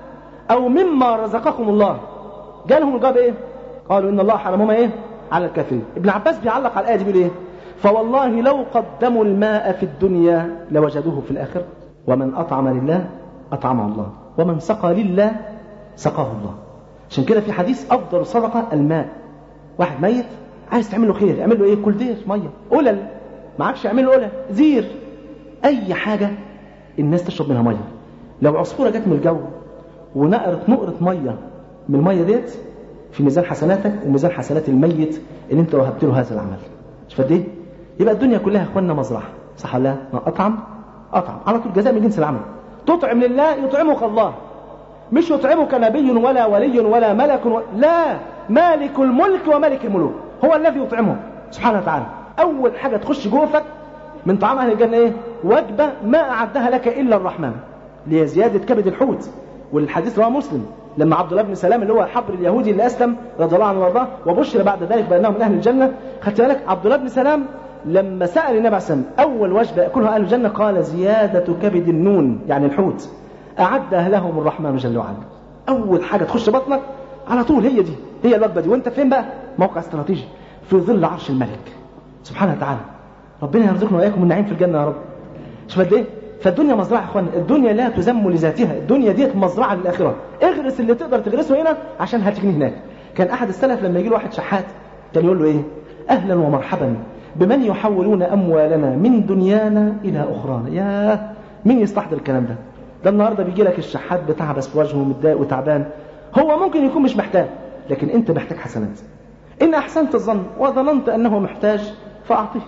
أو مما رزقكم الله جالهم الجواب إيه قالوا إن الله حرمهما إيه على الكافرين ابن عباس بيعلق على الآية دي بيقول إيه فوالله لو قدموا الماء في الدنيا لوجدوه في الآخرة ومن أطعم لله أطعمه الله ومن سقى لله سقاه الله عشان كده في حديث أفضل صدقة الماء واحد ميت عايز تعمل له خير اعمل له ايه كولدير ميه قلل معكش اعمل له قلل زير اي حاجه الناس تشرب منها ميه لو عصفوره جت من الجو ونقرت نقره ميه من الميه ديت في ميزان حسناتك وميزان حسنات الميت اللي انت وهبت له هذا العمل مش قد ايه يبقى الدنيا كلها يا اخواننا مزرعه صح ولا لا اطعم اطعم على طول جزاء من جنس العمل تطعم لله يطعمك الله مش يطعمك نبي ولا ولي ولا ملك و... لا مالك الملك وملك الملوك هو الذي يطعمه سبحانه وتعالى اول حاجه تخش جوفك من طعام اهل الجنه ايه وجبه ما اعدها لك الا الرحمن لزياده كبد الحوت والحديث رواه مسلم لما عبد الله بن سلام اللي هو حبر اليهودي اللي اسلم رضي الله عنه وارضاه وبشر بعد ذلك بانه من اهل الجنه خدت بالك عبد الله بن سلام لما سال النبي عليه السلام اول وجبه ياكلها اهل الجنه قال زياده كبد النون يعني الحوت اعدها لهم الرحمن جل وعلا اول حاجه تخش بطنك على طول هي دي هي الوجبه دي وانت فين بقى موقع استراتيجي في ظل عرش الملك سبحانه وتعالى ربنا يرزقنا واياكم النعيم في الجنه يا رب شوف قد ايه فالدنيا مزرعه يا اخوانا الدنيا لا تذم لذاتها الدنيا ديت مزرعه للاخره اغرس اللي تقدر تغرسه هنا عشان هتجني هناك كان احد السلف لما يجي له واحد شحات كان يقول له ايه اهلا ومرحبا بمن يحولون اموالنا من دنيانا الى اخرانا يا مين يستحضر الكلام ده ده النهارده بيجي لك الشحات بتعبس في وجهه ومتضايق وتعبان هو ممكن يكون مش محتاج لكن انت محتاج حسنات ان احسنت الظن وظننت انه محتاج فاعطيه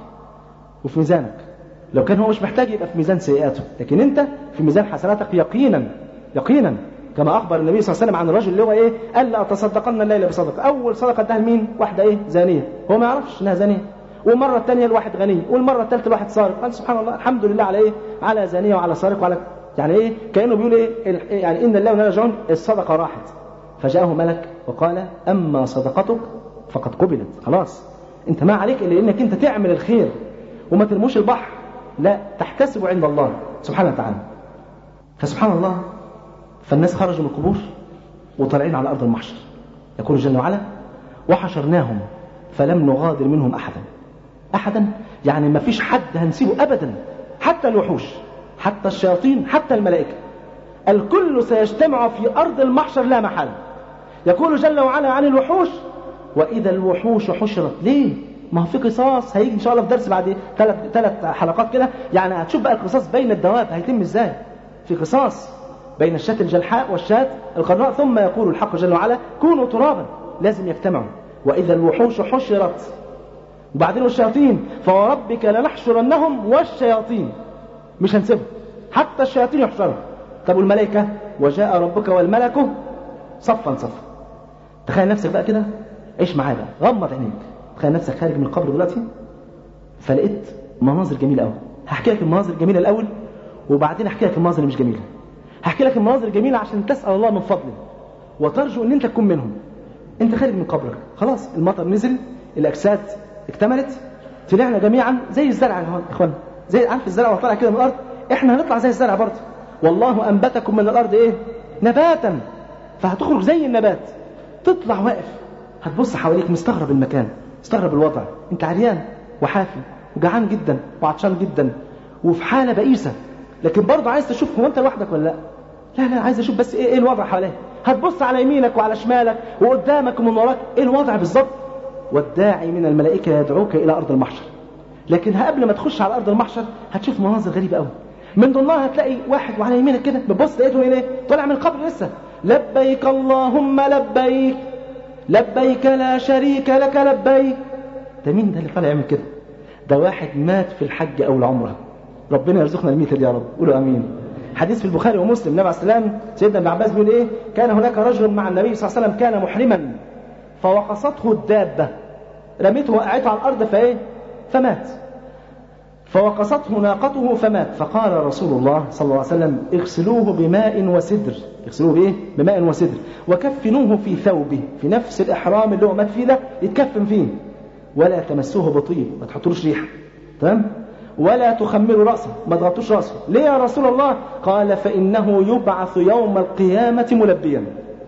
وفي ميزانك لو كان هو مش محتاج يبقى في ميزان سيئاته لكن انت في ميزان حسناتك يقينا يقينا كما اخبر النبي صلى الله عليه وسلم عن الرجل اللي هو ايه قال لا اتصدقن الليله بصدقه اول صدقه اداها لمين واحده ايه زانيه هو ما يعرفش انها زانيه والمره الثانيه لواحد غني والمره الثالثه لواحد سارق قال سبحان الله الحمد لله على ايه على زانيه وعلى سارق وعلى يعني ايه كانه بيقول ايه يعني ان الله راجعون الصدقه راحت فجاءه ملك وقال اما صدقتك فقد قبلت خلاص انت ما عليك الا انك انت تعمل الخير وما ترموش البحر لا تحتسب عند الله سبحانه وتعالى فسبحان الله فالناس خرجوا من القبور وطالعين على ارض المحشر يقول جل وعلا وحشرناهم فلم نغادر منهم احدا احدا يعني ما فيش حد هنسيبه ابدا حتى الوحوش حتى الشياطين حتى الملائكه الكل سيجتمع في ارض المحشر لا محاله يقول جل وعلا عن الوحوش واذا الوحوش حشرت ليه ما هو في قصاص هيجي ان شاء الله في درس بعد ثلاث ثلاث حلقات كده يعني هتشوف بقى القصاص بين الدواب هيتم ازاي في قصاص بين الشاة الجلحاء والشاة القرناء ثم يقول الحق جل وعلا كونوا ترابا لازم يجتمعوا وإذا الوحوش حشرت وبعدين الشياطين فوربك لنحشرنهم والشياطين مش هنسيبهم حتى الشياطين يحشروا طب والملائكة وجاء ربك والملك صفا صفا تخيل نفسك بقى كده عيش معايا بقى غمض عينيك تخيل نفسك خارج من القبر دلوقتي فلقيت مناظر جميله قوي هحكي لك المناظر الجميله الاول وبعدين احكي لك المناظر اللي مش جميله هحكي لك المناظر الجميله عشان تسال الله من فضله وترجو ان انت تكون منهم انت خارج من قبرك خلاص المطر نزل الاجساد اكتملت طلعنا جميعا زي الزرع يا اخوان زي عارف الزرع وطلع كده من الارض احنا هنطلع زي الزرع برضه والله انبتكم من الارض ايه نباتا فهتخرج زي النبات تطلع واقف هتبص حواليك مستغرب المكان مستغرب الوضع انت عريان وحافي وجعان جدا وعطشان جدا وفي حاله بئيسه لكن برضه عايز تشوف هو انت لوحدك ولا لا لا لا عايز اشوف بس ايه, ايه الوضع حواليك هتبص على يمينك وعلى شمالك وقدامك ومن وراك ايه الوضع بالظبط والداعي من الملائكه يدعوك الى ارض المحشر لكن قبل ما تخش على ارض المحشر هتشوف مناظر غريبه قوي من ضمنها هتلاقي واحد وعلى يمينك كده بتبص لقيته ايه طالع من القبر لسه لبيك اللهم لبيك لبيك لا شريك لك لبيك ده مين ده اللي طالع يعمل كده ده واحد مات في الحج او العمره ربنا يرزقنا الميتة دي يا رب قولوا امين حديث في البخاري ومسلم النبي عليه السلام سيدنا ابن عباس بيقول ايه كان هناك رجل مع النبي صلى الله عليه وسلم كان محرما فوقصته الدابه رميته وقعته على الارض فايه فمات فوقصته ناقته فمات فقال رسول الله صلى الله عليه وسلم اغسلوه بماء وسدر اغسلوه بايه بماء وسدر وكفنوه في ثوبه في نفس الاحرام اللي هو مات فيه ده يتكفن فيه ولا تمسوه بطيب ما تحطوش ريحه تمام ولا تخمروا راسه ما تغطوش راسه ليه يا رسول الله قال فانه يبعث يوم القيامه ملبيا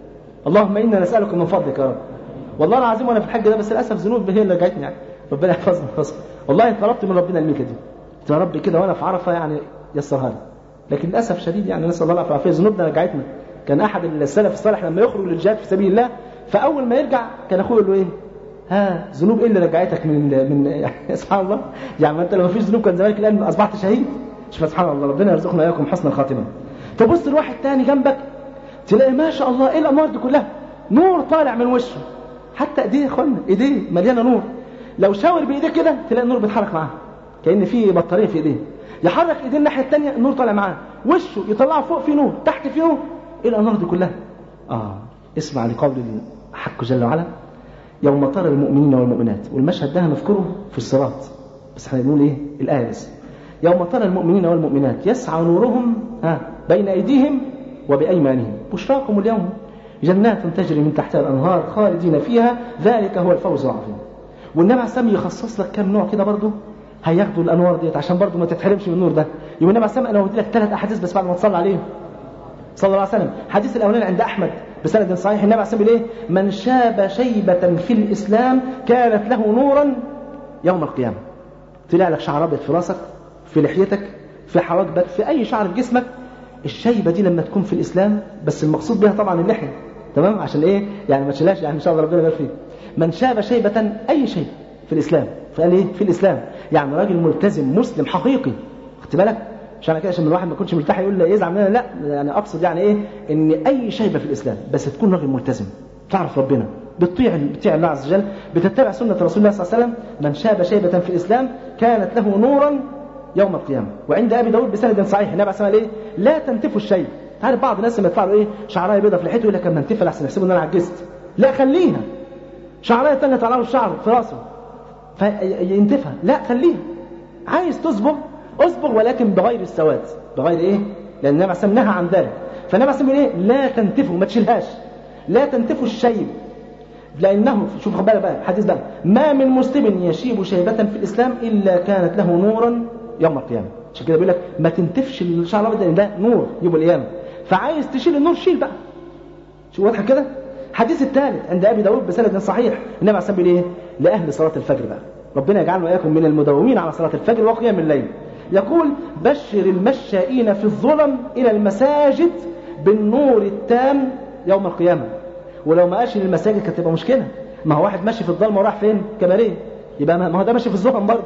اللهم انا نسالك من فضلك يا رب والله العظيم وانا في الحج ده بس للاسف ذنوب هي اللي رجعتني يعني ربنا يحفظنا ويحفظك والله طلبت من ربنا الميكه دي يا رب كده وانا في عرفه يعني يسرها لي لكن للاسف شديد يعني نسال الله العافيه ذنوبنا رجعتنا كان احد السلف الصالح لما يخرج للجهاد في سبيل الله فاول ما يرجع كان اخوه يقول له ايه ها ذنوب ايه اللي رجعتك من من يعني سبحان الله يعني ما انت لو ما فيش ذنوب كان زمانك الان اصبحت شهيد شوف سبحان الله ربنا يرزقنا اياكم حسن الخاتمه تبص لواحد تاني جنبك تلاقي ما شاء الله ايه الانوار دي كلها نور طالع من وشه حتى ايديه يا اخوانا ايديه مليانه نور لو شاور بايديه كده تلاقي النور بيتحرك معاه كان في بطاريه في ايديه يحرك ايديه الناحيه الثانيه النور طالع معاه وشه يطلعه فوق في نور تحت في نور ايه الانوار دي كلها اه اسمع لقول الحق جل وعلا يوم ترى المؤمنين والمؤمنات والمشهد ده هنذكره في الصراط بس احنا بنقول ايه الايه بس يوم ترى المؤمنين والمؤمنات يسعى نورهم ها بين ايديهم وبايمانهم بشراكم اليوم جنات تجري من تحتها الانهار خالدين فيها ذلك هو الفوز العظيم والنبي عليه السلام يخصص لك كام نوع كده برضه هياخدوا الانوار ديت عشان برضه ما تتحرمش من النور ده يبقى النبي عليه السلام انا ودي لك ثلاث احاديث بس بعد ما تصلي عليه صلى الله عليه وسلم الحديث الاولاني عند احمد بسند صحيح النبي عليه السلام ايه من شاب شيبة في الإسلام كانت له نورا يوم القيامة طلع لك شعر أبيض في راسك في لحيتك في حواجبك في أي شعر في جسمك الشيبة دي لما تكون في الإسلام بس المقصود بها طبعا اللحية تمام عشان إيه يعني ما تشيلهاش يعني إن شاء الله ربنا يبارك فيك من شاب شيبة أي شيء في الإسلام فقال إيه في الإسلام يعني راجل ملتزم مسلم حقيقي خدت بالك عشان كده عشان الواحد ما يكونش مرتاح يقول لي يزعل مننا لا يعني اقصد يعني ايه ان اي شيبه في الاسلام بس تكون راجل ملتزم تعرف ربنا بتطيع بتطيع الله عز وجل بتتبع سنه رسول الله صلى الله عليه وسلم من شاب شيبه في الاسلام كانت له نورا يوم القيامه وعند ابي داود بسند صحيح النبي عليه الصلاه ايه لا تنتفوا الشيب عارف بعض الناس لما يطلع له ايه شعرها بيضه في لحيته يقول لك اما انتفل احسن يحسبوا ان انا عجزت لا خليها شعرها تانية طالعه له الشعر في راسه فينتفها لا خليها عايز تصبغ اصبغ ولكن بغير السواد بغير ايه لان النبي عليه نهى عن ذلك فالنبي عليه ايه لا تنتفوا ما تشيلهاش لا تنتفوا الشيب لأنه شوف خد بالك بقى الحديث ده ما من مسلم يشيب شيبة في الإسلام إلا كانت له نورا يوم القيامة عشان كده بيقول لك ما تنتفش الشعر الأبيض لأن ده نور يوم القيامة فعايز تشيل النور شيل بقى شو واضحة كده الحديث الثالث عند أبي داود بسند صحيح النبي عليه الصلاة والسلام إيه لأهل صلاة الفجر بقى ربنا يجعلنا وإياكم من المداومين على صلاة الفجر وقيام الليل يقول بشر المشائين في الظلم إلى المساجد بالنور التام يوم القيامة ولو ما قالش للمساجد كانت تبقى مشكله ما هو واحد ماشي في الظلمه وراح فين كباريه يبقى ما هو ده ماشي في الظلم برضه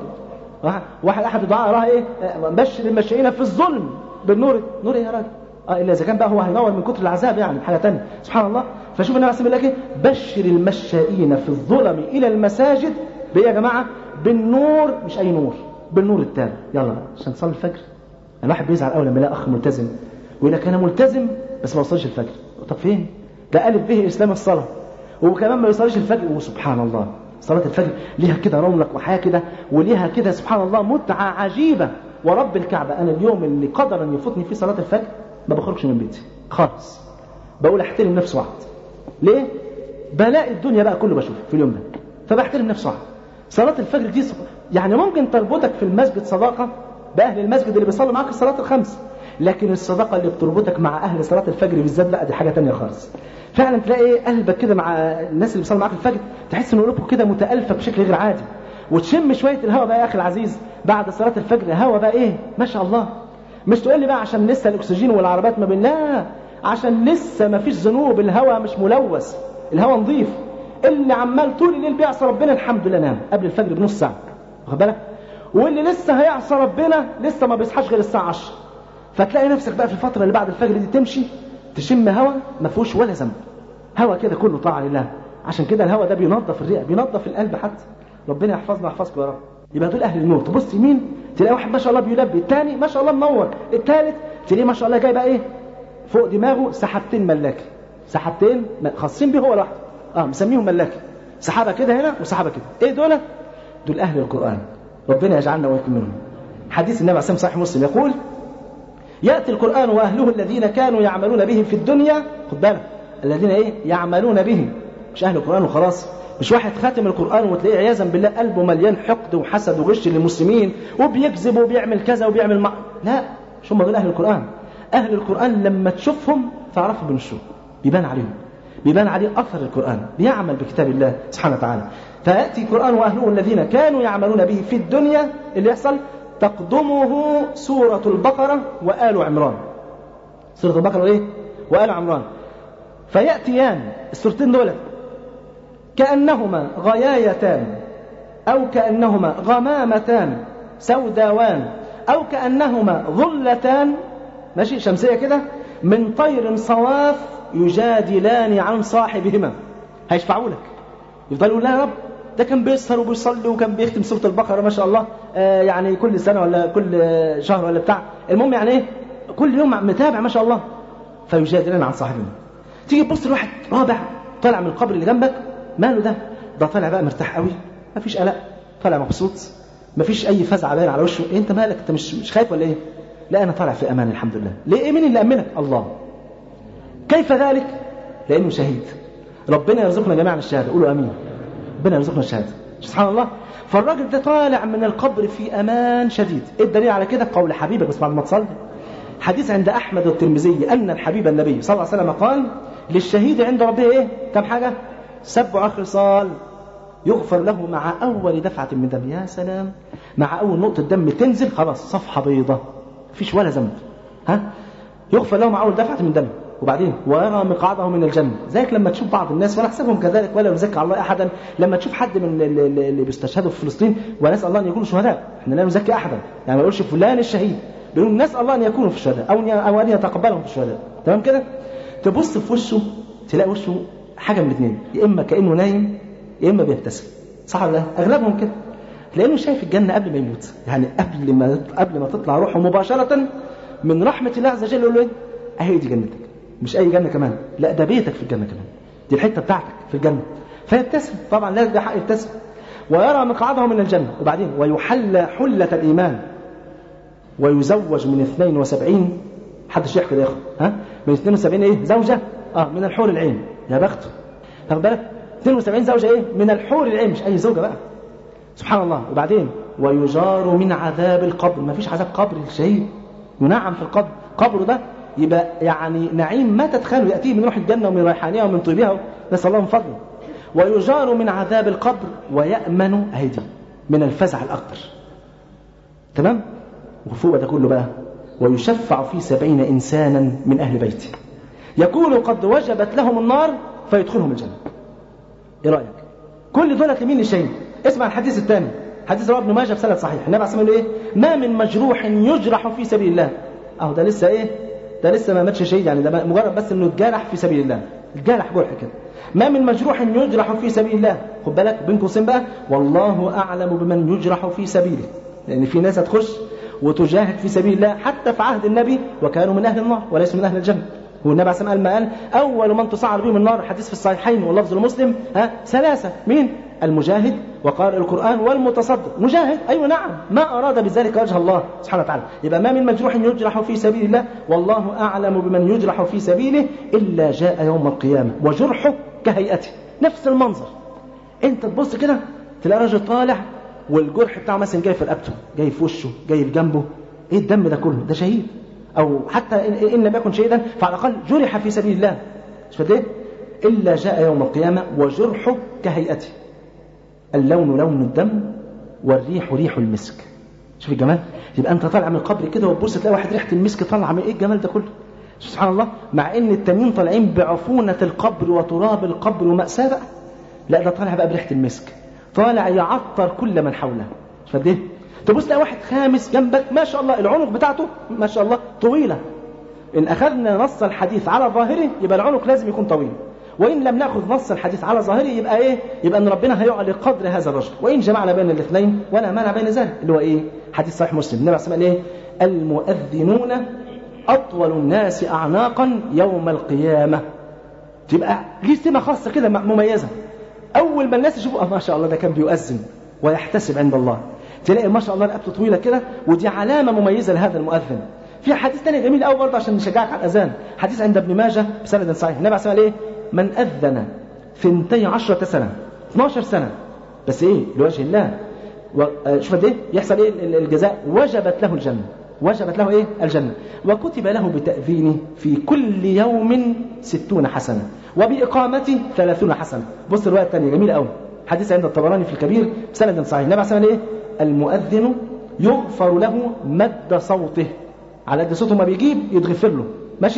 واحد احد الدعاء راح ايه بشر المشائين في الظلم بالنور نور ايه يا راجل اه الا اذا كان بقى هو هينور من كتر العذاب يعني حاجه ثانيه سبحان الله فشوف النبي عليه لك ايه بشر المشائين في الظلم الى المساجد بايه يا جماعه بالنور مش اي نور بالنور التام يلا عشان تصلي الفجر الواحد بيزعل اول لما يلاقي اخ ملتزم ويقول لك انا ملتزم بس ما وصلش الفجر طب فين ده ألف به إسلام الصلاة وكمان ما يصليش الفجر وسبحان الله صلاة الفجر ليها كده رونق وحياة كده وليها كده سبحان الله متعة عجيبة ورب الكعبة أنا اليوم اللي قدر أن يفوتني فيه صلاة الفجر ما بخرجش من بيتي خالص بقول احترم نفسي واحد ليه؟ بلاقي الدنيا بقى كله بشوفه في اليوم ده فبحترم نفسي واحد صلاة الفجر دي يعني ممكن تربطك في المسجد صداقة بأهل المسجد اللي بيصلوا معاك الصلاة الخمس لكن الصداقة اللي بتربطك مع أهل صلاة الفجر بالذات لا دي حاجة تانية خالص فعلا تلاقي قلبك كده مع الناس اللي بيصلوا معاك الفجر تحس ان قلوبكم كده متالفه بشكل غير عادي وتشم شويه الهواء بقى يا اخي العزيز بعد صلاه الفجر هوا بقى ايه ما شاء الله مش تقول لي بقى عشان لسه الاكسجين والعربيات ما بين لا عشان لسه ما فيش ذنوب الهواء مش ملوث الهواء نظيف اللي عمال طول الليل بيعصى ربنا الحمد لله نام قبل الفجر بنص ساعه واخد بالك واللي لسه هيعصى ربنا لسه ما بيصحاش غير الساعه 10 فتلاقي نفسك بقى في الفتره اللي بعد الفجر دي تمشي تشم هوا ما فيهوش ولا ذنب هوا كده كله طاعه لله عشان كده الهوا ده بينظف الرئه بينظف القلب حتى ربنا يحفظنا ويحفظكم يا رب يبقى دول اهل النور تبص يمين تلاقي واحد ما شاء الله بيلبي الثاني ما شاء الله منور الثالث تلاقيه ما شاء الله جاي بقى ايه فوق دماغه سحابتين ملاكي سحابتين خاصين بيه هو لوحده اه مسميهم ملاكي سحابه كده هنا وسحابه كده ايه دول دول اهل القران ربنا يجعلنا واياكم منهم حديث النبي عليه الصلاه صحيح مسلم يقول ياتي القران واهله الذين كانوا يعملون به في الدنيا خد بالك الذين ايه يعملون به مش اهل القران وخلاص مش واحد خاتم القران وتلاقيه عياذا بالله قلبه مليان حقد وحسد وغش للمسلمين وبيكذب وبيعمل كذا وبيعمل مع لا مش هم دول اهل القران اهل القران لما تشوفهم تعرفوا بنشوف بيبان عليهم بيبان عليه اثر القران بيعمل بكتاب الله سبحانه وتعالى فياتي القران واهله الذين كانوا يعملون به في الدنيا اللي يحصل تقدمه سوره البقره وال عمران سوره البقره وايه وال عمران فيأتيان السورتين دول كأنهما غيايتان أو كأنهما غمامتان سوداوان أو كأنهما ظلتان ماشي شمسية كده من طير صواف يجادلان عن صاحبهما هيشفعوا لك يفضل يقول لا يا رب ده كان بيسهر وبيصلي وكان بيختم سورة البقرة ما شاء الله آه يعني كل سنة ولا كل شهر ولا بتاع المهم يعني ايه كل يوم متابع ما شاء الله فيجادلان عن صاحبهما تيجي تبص لواحد رابع طالع من القبر اللي جنبك ماله ده ده طالع بقى مرتاح قوي مفيش قلق طالع مبسوط مفيش اي فزعه باين على وشه إيه انت مالك انت مش مش خايف ولا ايه لا انا طالع في امان الحمد لله ليه ايه مين اللي امنك الله كيف ذلك لانه شهيد ربنا يرزقنا جميعا الشهاده قولوا امين ربنا يرزقنا الشهاده سبحان الله فالراجل ده طالع من القبر في امان شديد ايه الدليل على كده قول حبيبك بس بعد ما تصلي حديث عند أحمد والترمذي أن الحبيب النبي صلى الله عليه وسلم قال للشهيد عند ربه إيه كم حاجة سبع خصال يغفر له مع أول دفعة من دم يا سلام مع أول نقطة دم تنزل خلاص صفحة بيضة مفيش ولا ذنب ها يغفر له مع أول دفعة من دم وبعدين ويرى مقعده من الجنة زيك لما تشوف بعض الناس ولا احسبهم كذلك ولا نزكي على الله أحدا لما تشوف حد من اللي بيستشهدوا في فلسطين ونسأل الله أن يكونوا شهداء احنا لا نزكي أحدا يعني ما نقولش فلان الشهيد بيقول نسأل الله أن يكونوا في الشهداء أو أو أن يتقبلهم في الشهداء تمام كده تبص في وشه تلاقي وشه حاجة من الاثنين يا إما كأنه نايم يا إما بيبتسم صح ولا لا أغلبهم كده لأنه شايف الجنة قبل ما يموت يعني قبل ما قبل ما تطلع روحه مباشرة من رحمة الله عز وجل يقول له إيه اهي دي جنتك مش اي جنه كمان لا ده بيتك في الجنه كمان دي الحته بتاعتك في الجنه فيبتسم طبعا لازم ده حق يبتسم ويرى مقعده من الجنه وبعدين ويحل حله الايمان ويزوج من 72 حدش يحكي يا اخو ها من 72 ايه زوجه اه من الحور العين يا بخته خد بالك 72 زوجه ايه من الحور العين مش اي زوجه بقى سبحان الله وبعدين ويجار من عذاب القبر ما فيش عذاب قبر للشهيد ينعم في القبر قبره ده يبقى يعني نعيم ما تتخيله يأتيه من روح الجنة ومن ريحانها ومن طيبها نسأل الله من فضله ويجار من عذاب القبر ويأمن أهدي من الفزع الأكبر تمام وفوق ده كله بقى ويشفع في سبعين إنسانا من أهل بيته يكون قد وجبت لهم النار فيدخلهم الجنة إيه رأيك كل دولة لمين الشهيد اسمع الحديث الثاني حديث رواه ابن ماجه بسند صحيح النبي عليه الصلاه ايه ما من مجروح يجرح في سبيل الله اهو ده لسه ايه ده لسه ما ماتش شهيد يعني ده مجرد بس انه اتجرح في سبيل الله اتجرح جرح كده ما من مجروح يجرح في سبيل الله خد بالك بين قوسين بقى والله اعلم بمن يجرح في سبيله لان في ناس هتخش وتجاهد في سبيل الله حتى في عهد النبي وكانوا من اهل النار وليسوا من اهل الجنه هو النبي عليه قال ما قال اول من تصعر بهم النار حديث في الصحيحين واللفظ المسلم ها ثلاثه مين المجاهد وقارئ القرآن والمتصدق مجاهد أيوة نعم ما أراد بذلك وجه الله سبحانه وتعالى يبقى ما من مجروح يجرح في سبيل الله والله أعلم بمن يجرح في سبيله إلا جاء يوم القيامة وجرحه كهيئته نفس المنظر أنت تبص كده تلاقي راجل طالع والجرح بتاعه مثلا جاي في رقبته جاي في وشه جاي في جنبه ايه الدم ده كله ده شهيد او حتى ان لم يكن شهيدا فعلى الاقل جرح في سبيل الله مش ايه الا جاء يوم القيامه وجرحه كهيئته اللون لون الدم والريح ريح المسك شوف الجمال يبقى انت طالع من القبر كده وتبص تلاقي واحد ريحه المسك طالعه من ايه الجمال ده كله سبحان الله مع ان التانيين طالعين بعفونه القبر وتراب القبر ومأساة بقى لا ده طالع بقى بريحه المسك طالع يعطر كل من حوله مش ايه تبص تلاقي واحد خامس جنبك ما شاء الله العنق بتاعته ما شاء الله طويله ان اخذنا نص الحديث على ظاهره يبقى العنق لازم يكون طويل وإن لم نأخذ نص الحديث على ظاهره يبقى إيه؟ يبقى أن ربنا هيعلي قدر هذا الرجل وإن جمعنا بين الاثنين ولا مانع بين ذلك اللي هو إيه؟ حديث صحيح مسلم النبي عليه الصلاة إيه؟ المؤذنون أطول الناس أعناقا يوم القيامة تبقى ليه سمة خاصة كده مميزة أول ما الناس يشوفوا آه ما شاء الله ده كان بيؤذن ويحتسب عند الله تلاقي ما شاء الله رقبته طويلة كده ودي علامة مميزة لهذا المؤذن في حديث تاني جميل قوي برضه عشان نشجعك على الأذان حديث عند ابن ماجه بسند صحيح النبي عليه الصلاة إيه؟ من أذن ثنتي عشرة سنة 12 سنة بس إيه لوجه الله شوف قد إيه يحصل إيه الجزاء وجبت له الجنة وجبت له إيه الجنة وكتب له بتأذينه في كل يوم ستون حسنة وبإقامته ثلاثون حسنة بص الرواية الثانية جميلة قوي حديث عند الطبراني في الكبير بسند صحيح النبي عليه إيه المؤذن يغفر له مد صوته على قد صوته ما بيجيب يتغفر له ماشي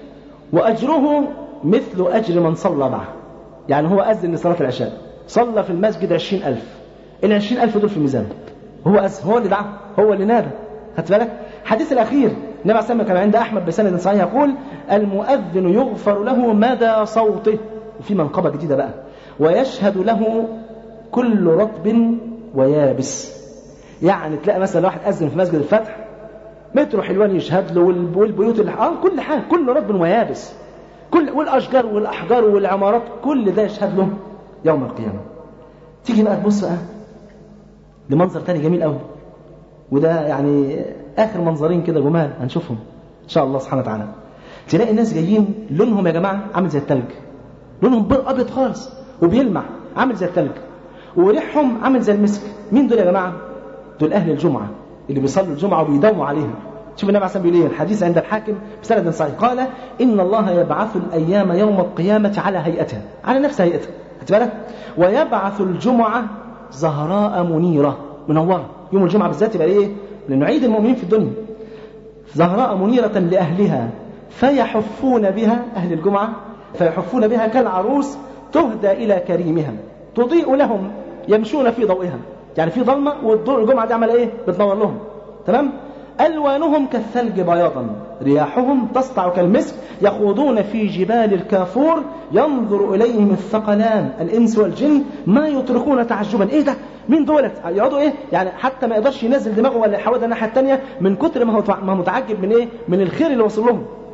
وأجره مثل أجر من صلى معه يعني هو أذن لصلاة العشاء صلى في المسجد عشرين ألف العشرين ألف دول في ميزانه هو أذن هو اللي دعا هو اللي نادى خدت بالك حديث الأخير النبي عليه الصلاة كان عند أحمد بسند صحيح يقول المؤذن يغفر له مدى صوته وفي منقبة جديدة بقى ويشهد له كل رطب ويابس يعني تلاقي مثلا واحد أذن في مسجد الفتح مترو حلوان يشهد له والبيوت اللي آه كل حاجة كل رطب ويابس كل والأشجار والأحجار والعمارات كل ده يشهد له يوم القيامة تيجي بقى تبص بقى لمنظر تاني جميل قوي وده يعني آخر منظرين كده جمال هنشوفهم إن شاء الله سبحانه وتعالى تلاقي الناس جايين لونهم يا جماعة عامل زي التلج لونهم أبيض خالص وبيلمع عامل زي التلج وريحهم عامل زي المسك مين دول يا جماعة دول أهل الجمعة اللي بيصلوا الجمعة وبيداوموا عليها شوف النبي عليه الصلاه والسلام الحديث عند الحاكم بسند صحيح قال ان الله يبعث الايام يوم القيامه على هيئتها على نفس هيئتها خدت بالك ويبعث الجمعه زهراء منيره منوره يوم الجمعه بالذات يبقى ايه لانه عيد المؤمنين في الدنيا زهراء منيره لاهلها فيحفون بها اهل الجمعه فيحفون بها كالعروس تهدى الى كريمها تضيء لهم يمشون في ضوئها يعني في ظلمه والضوء الجمعه دي عمل ايه بتنور لهم تمام ألوانهم كالثلج بياضا رياحهم تسطع كالمسك يخوضون في جبال الكافور ينظر إليهم الثقلان الإنس والجن ما يتركون تعجبا إيه ده مين دولت يقعدوا إيه يعني حتى ما يقدرش ينزل دماغه ولا يحاول الناحية الثانية من كتر ما هو ما متعجب من إيه من الخير اللي وصل لهم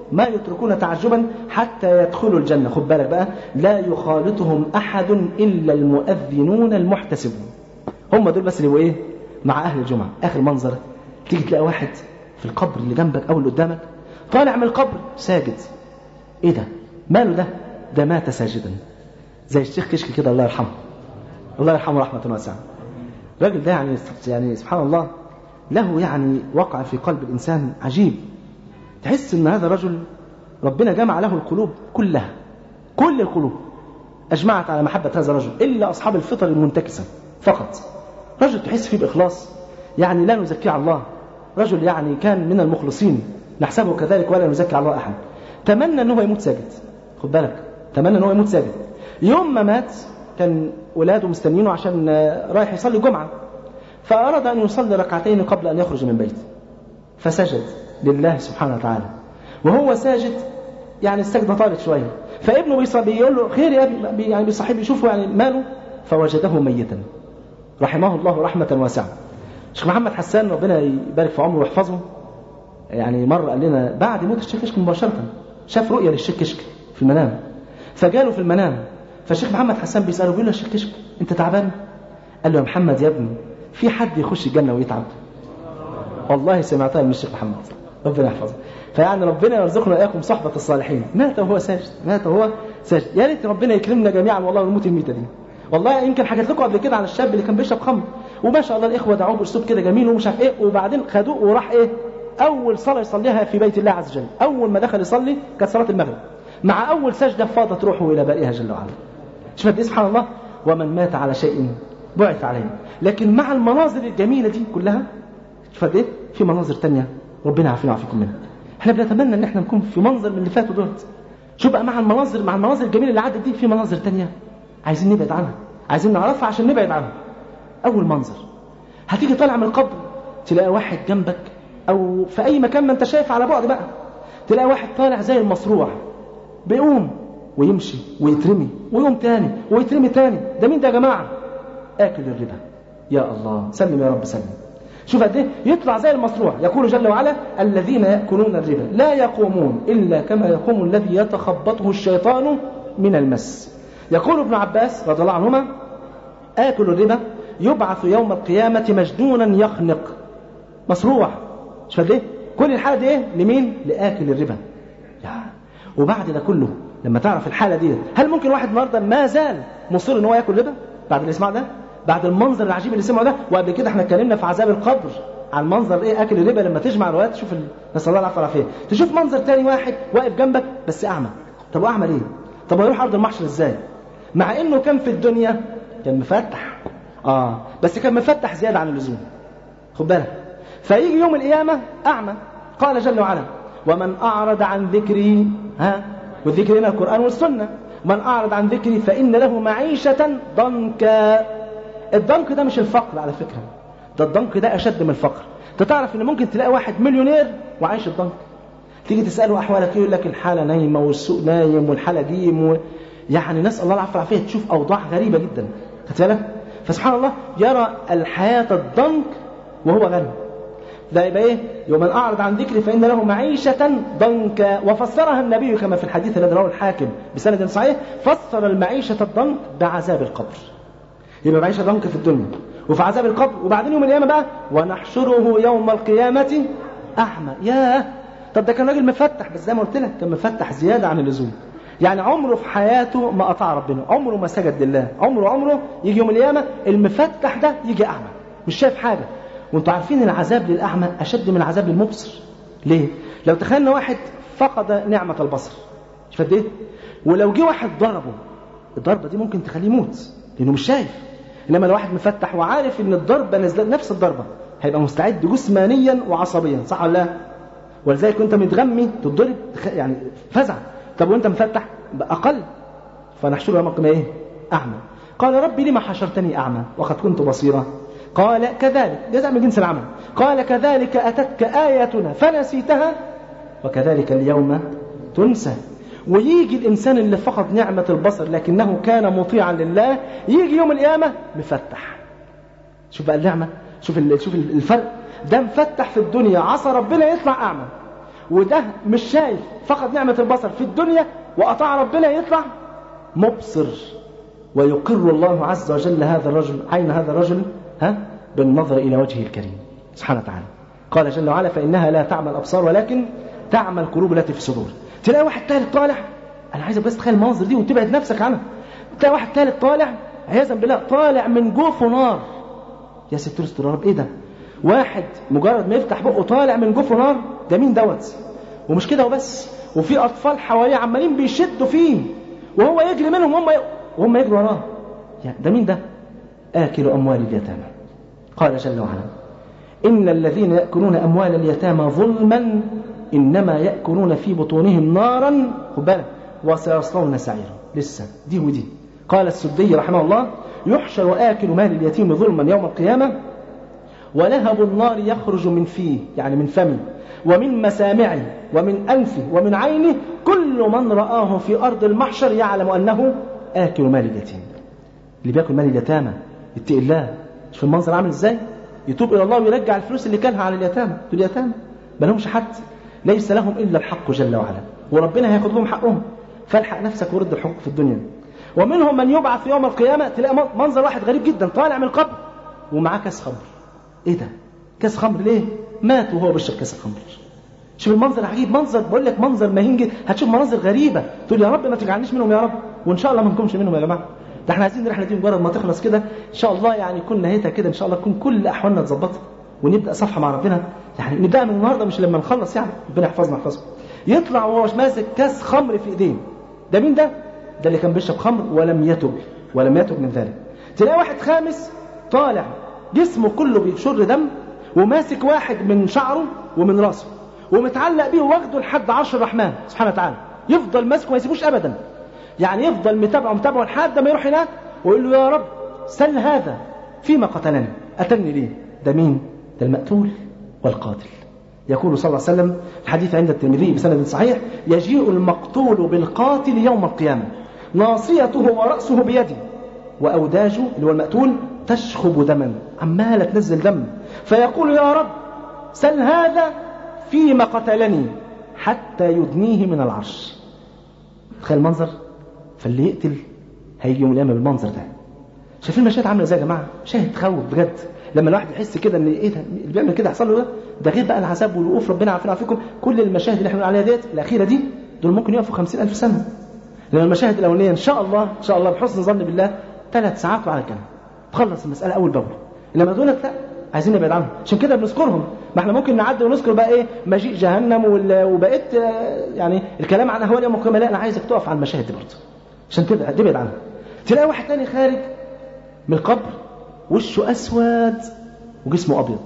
ما يتركون تعجبا حتى يدخلوا الجنة خد بالك بقى لا يخالطهم أحد إلا المؤذنون المحتسبون هم دول بس اللي يبقوا إيه مع أهل الجمعة آخر منظر تيجي تلاقي واحد في القبر اللي جنبك أو اللي قدامك طالع من القبر ساجد إيه ده ماله ده ده مات ساجدا زي الشيخ كشك كده الله يرحمه الله يرحمه رحمة واسعة الراجل ده يعني يعني سبحان الله له يعني وقع في قلب الإنسان عجيب تحس ان هذا الرجل ربنا جمع له القلوب كلها كل القلوب اجمعت على محبه هذا الرجل الا اصحاب الفطر المنتكسه فقط رجل تحس فيه باخلاص يعني لا نزكي على الله رجل يعني كان من المخلصين نحسبه كذلك ولا نزكي على الله احد تمنى ان هو يموت ساجد خد بالك تمنى ان هو يموت ساجد يوم ما مات كان ولاده مستنيينه عشان رايح يصلي الجمعه فاراد ان يصلي ركعتين قبل ان يخرج من بيته فسجد لله سبحانه وتعالى وهو ساجد يعني السجدة طالت شوية فابنه بيقول له خير يا ابني يعني بيصحيه يشوفه يعني ماله فوجده ميتا رحمه الله رحمة واسعة الشيخ محمد حسان ربنا يبارك في عمره ويحفظه يعني مرة قال لنا بعد موت الشيخ كشك مباشرة شاف رؤية للشيخ كشك في المنام فجاله في المنام فالشيخ محمد حسان بيسأله بيقول له يا شيخ كشك انت تعبان قال له يا محمد يا ابني في حد يخش الجنة ويتعب والله سمعتها من الشيخ محمد ربنا يحفظه فيعني ربنا يرزقنا اياكم صحبة الصالحين مات وهو ساجد مات وهو ساجد يا ريت ربنا يكرمنا جميعا والله ونموت الميتة دي والله يمكن حكيت لكم قبل كده عن الشاب اللي كان بيشرب خمر وما شاء الله الاخوه دعوه باسلوب كده جميل ومش عارف ايه وبعدين خدوه وراح ايه اول صلاه يصليها في بيت الله عز وجل اول ما دخل يصلي كانت صلاه المغرب مع اول سجده فاضت روحه الى بارئها جل وعلا شوف قد سبحان الله ومن مات على شيء بعث عليه لكن مع المناظر الجميله دي كلها شوف قد ايه في مناظر تانية ربنا يعافينا ويعافيكم منها احنا بنتمنى ان احنا نكون في منظر من اللي فاتوا دولت شوف بقى مع المناظر مع المناظر الجميله اللي عدت دي في مناظر تانية عايزين نبعد عنها عايزين نعرفها عشان نبعد عنها اول منظر هتيجي طالع من القبر تلاقي واحد جنبك او في اي مكان ما انت شايف على بعد بقى تلاقي واحد طالع زي المصروع بيقوم ويمشي ويترمي ويقوم تاني ويترمي تاني ده مين ده يا جماعه اكل الربا يا الله سلم يا رب سلم شوف قد ايه يطلع زي المصروع يقول جل وعلا الذين ياكلون الربا لا يقومون الا كما يقوم الذي يتخبطه الشيطان من المس يقول ابن عباس رضي الله عنهما آكل الربا يبعث يوم القيامة مجنونا يخنق مصروع شوف قد ايه كل الحالة دي ايه لمين لآكل الربا يعني وبعد ده كله لما تعرف الحالة دي هل ممكن واحد النهارده ما زال مصر ان هو ياكل ربا بعد اللي يسمع ده بعد المنظر العجيب اللي سمعه ده وقبل كده احنا اتكلمنا في عذاب القبر عن منظر ايه اكل الربا لما تجمع روايات تشوف ال... نسال الله العافيه والعافيه تشوف منظر تاني واحد واقف جنبك بس اعمى طب واعمى ليه طب هيروح ارض المحشر ازاي مع انه كان في الدنيا كان مفتح اه بس كان مفتح زياده عن اللزوم خد بالك فيجي يوم القيامه اعمى قال جل وعلا ومن اعرض عن ذكري ها والذكر هنا القران والسنه من اعرض عن ذكري فان له معيشه ضنكا الضنك ده مش الفقر على فكرة ده الضنك ده أشد من الفقر انت تعرف ان ممكن تلاقي واحد مليونير وعايش الضنك تيجي تسأله أحوالك يقول لك الحالة نايمة والسوق نايم والحالة جيم و... يعني نسأل الله العافية والعافية تشوف أوضاع غريبة جدا خدت بالك فسبحان الله يرى الحياة الضنك وهو غني ده يبقى ايه يوم من اعرض عن ذكري فان له معيشه ضنكا وفسرها النبي كما في الحديث الذي رواه الحاكم بسند صحيح فسر المعيشه الضنك بعذاب القبر يبقى معيشه ضنك في الدنيا وفي عذاب القبر وبعدين يوم القيامه بقى ونحشره يوم القيامه اعمى ياه طب ده كان راجل مفتح بس زي ما قلت لك كان مفتح زياده عن اللزوم يعني عمره في حياته ما اطاع ربنا عمره ما سجد لله عمره عمره يجي يوم القيامه المفتح ده يجي اعمى مش شايف حاجه وانتوا عارفين العذاب للاعمى اشد من العذاب للمبصر ليه لو تخيلنا واحد فقد نعمه البصر مش قد ايه ولو جه واحد ضربه الضربه دي ممكن تخليه يموت لانه مش شايف انما لو واحد مفتح وعارف ان الضربه نازله نفس الضربه هيبقى مستعد جسمانيا وعصبيا صح ولا لا ولذلك وانت متغمي تتضرب يعني فزع طب وانت مفتح اقل فنحشره يوم القيامه ايه اعمى قال ربي لما حشرتني اعمى وقد كنت بصيرا قال كذلك جزاء من جنس العمل قال كذلك اتتك اياتنا فنسيتها وكذلك اليوم تنسى ويجي الإنسان اللي فقد نعمة البصر لكنه كان مطيعا لله يجي يوم القيامة مفتح شوف بقى النعمة شوف شوف الفرق ده مفتح في الدنيا عصى ربنا يطلع أعمى وده مش شايف فقط نعمة البصر في الدنيا وأطاع ربنا يطلع مبصر ويقر الله عز وجل هذا الرجل عين هذا الرجل ها بالنظر إلى وجهه الكريم سبحانه وتعالى قال جل وعلا فإنها لا تعمى الأبصار ولكن تعمى القلوب التي في الصدور تلاقي واحد ثالث طالع أنا عايزك بس تخيل المناظر دي وتبعد نفسك عنها تلاقي واحد ثالث طالع عياذا بالله طالع من جوفه نار يا ستر استر يا رب ايه ده واحد مجرد ما يفتح بقه طالع من جوفه نار ده مين دوت ومش كده وبس وفي اطفال حواليه عمالين بيشدوا فيه وهو يجري منهم وهم وهم يجروا وراه ده مين ده آكل أموال اليتامى قال جل وعلا إن الذين يأكلون أموال اليتامى ظلما إنما يأكلون في بطونهم نارا خد بالك وسيصلون سعيرا لسه دي ودي قال السدي رحمه الله يحشر آكل مال اليتيم ظلما يوم القيامة ولهب النار يخرج من فيه يعني من فمه ومن مسامعه ومن أنفه ومن عينه كل من رآه في أرض المحشر يعلم أنه آكل مال اليتيم اللي بياكل مال اليتامى يتقي الله شوف المنظر عامل ازاي يتوب الى الله ويرجع الفلوس اللي كانها على اليتامى دول اليتامى ما لهمش حد ليس لهم الا الحق جل وعلا وربنا هياخد لهم حقهم فالحق نفسك ورد الحقوق في الدنيا ومنهم من يبعث يوم القيامه تلاقي منظر واحد غريب جدا طالع من القبر ومعاه كاس خمر ايه ده كاس خمر ليه مات وهو بيشرب كاس الخمر شوف المنظر العجيب منظر بقول لك منظر مهين جدا هتشوف مناظر غريبه تقول يا رب ما تجعلنيش منهم يا رب وان شاء الله ما نكونش منهم يا جماعه ده احنا عايزين الرحله دي مجرد ما تخلص كده ان شاء الله يعني يكون نهايتها كده ان شاء الله تكون كل احوالنا اتظبطت ونبدا صفحه مع ربنا يعني نبدا من النهارده مش لما نخلص يعني ربنا يحفظنا يحفظكم يطلع وهو ماسك كاس خمر في ايديه ده مين ده؟ ده اللي كان بيشرب خمر ولم يتب ولم يتب من ذلك تلاقي واحد خامس طالع جسمه كله بيشر دم وماسك واحد من شعره ومن راسه ومتعلق بيه واخده لحد عرش الرحمن سبحانه وتعالى يفضل ماسكه ما يسيبوش ابدا يعني يفضل متابعه متابعه لحد ما يروح هناك ويقول له يا رب سل هذا فيما قتلني قتلني ليه ده مين ده المقتول والقاتل يقول صلى الله عليه وسلم الحديث عند الترمذي بسند صحيح يجيء المقتول بالقاتل يوم القيامة ناصيته ورأسه بيده وأوداجه اللي هو المقتول تشخب دما عمالة تنزل دم فيقول يا رب سل هذا فيما قتلني حتى يدنيه من العرش تخيل المنظر فاللي يقتل هيجي يوم القيامه بالمنظر ده شايفين المشاهد عامله ازاي يا جماعه مشاهد تخوف بجد لما الواحد يحس كده ان ايه ده اللي بيعمل كده يحصل له ده ده غير بقى العذاب والوقوف ربنا عافينا وعافيكم كل المشاهد اللي احنا بنقول عليها ديت الاخيره دي دول ممكن يقفوا 50000 سنه لما المشاهد الاولانيه ان شاء الله ان شاء الله بحسن ظن بالله ثلاث ساعات وعلى كده تخلص المساله اول باول انما دولت لا عايزين نبعد عنهم عشان كده بنذكرهم ما احنا ممكن نعدي ونذكر بقى ايه مجيء جهنم وبقيت يعني الكلام عن اهوال يوم القيامه لا انا عايزك تقف على المشاهد دي برضه عشان كده تبعد عنها تلاقي واحد تاني خارج من القبر وشه اسود وجسمه ابيض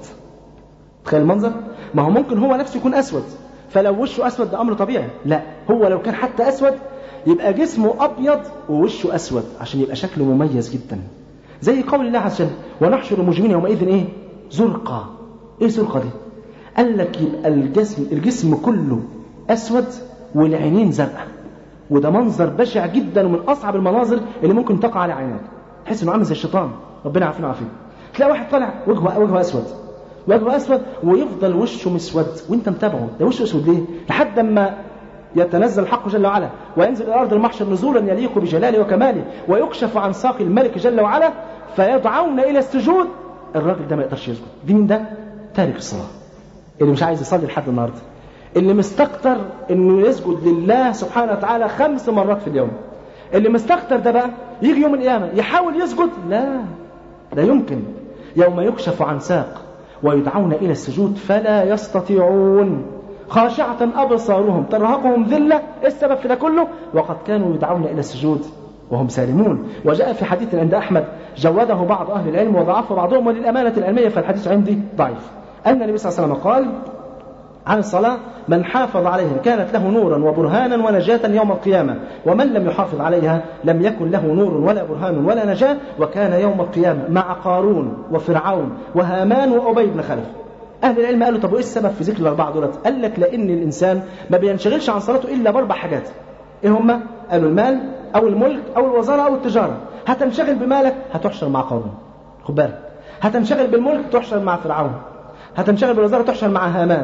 تخيل المنظر ما هو ممكن هو نفسه يكون اسود فلو وشه اسود ده امر طبيعي لا هو لو كان حتى اسود يبقى جسمه ابيض ووشه اسود عشان يبقى شكله مميز جدا زي قول الله عز وجل ونحشر المجرمين يومئذ ايه زرقا ايه زرقا دي قال لك يبقى الجسم الجسم كله اسود والعينين زرقاء وده منظر بشع جدا ومن اصعب المناظر اللي ممكن تقع على عينك تحس انه عامل زي الشيطان ربنا يعافينا ويعافيك تلاقي واحد طالع وجهه وجهه اسود وجهه اسود ويفضل وشه مسود وانت متابعه ده وشه اسود ليه لحد اما يتنزل الحق جل وعلا وينزل الى ارض المحشر نزولا يليق بجلاله وكماله ويكشف عن ساق الملك جل وعلا فيدعون الى السجود الراجل ده ما يقدرش يسجد دي مين ده تارك الصلاه اللي مش عايز يصلي لحد النهارده اللي مستكتر انه يسجد لله سبحانه وتعالى خمس مرات في اليوم اللي مستكتر ده بقى يجي يوم القيامه يحاول يسجد لا لا يمكن يوم يكشف عن ساق ويدعون الى السجود فلا يستطيعون خاشعة أبصارهم ترهقهم ذلة السبب في ده كله وقد كانوا يدعون إلى السجود وهم سالمون وجاء في حديث عند أحمد جوده بعض أهل العلم وضعفه بعضهم وللأمانة العلمية فالحديث عندي ضعيف أن النبي صلى الله عليه وسلم قال عن الصلاة من حافظ عليها كانت له نورا وبرهانا ونجاة يوم القيامة ومن لم يحافظ عليها لم يكن له نور ولا برهان ولا نجاة وكان يوم القيامة مع قارون وفرعون وهامان وأبي بن خلف أهل العلم قالوا طب وإيه السبب في ذكر الأربعة دولت؟ قال لك لأن الإنسان ما بينشغلش عن صلاته إلا بأربع حاجات. إيه هما؟ قالوا المال أو الملك أو الوزارة أو التجارة. هتنشغل بمالك هتحشر مع قارون. خد بالك. هتنشغل بالملك تحشر مع فرعون. هتنشغل بالوزارة تحشر مع هامان.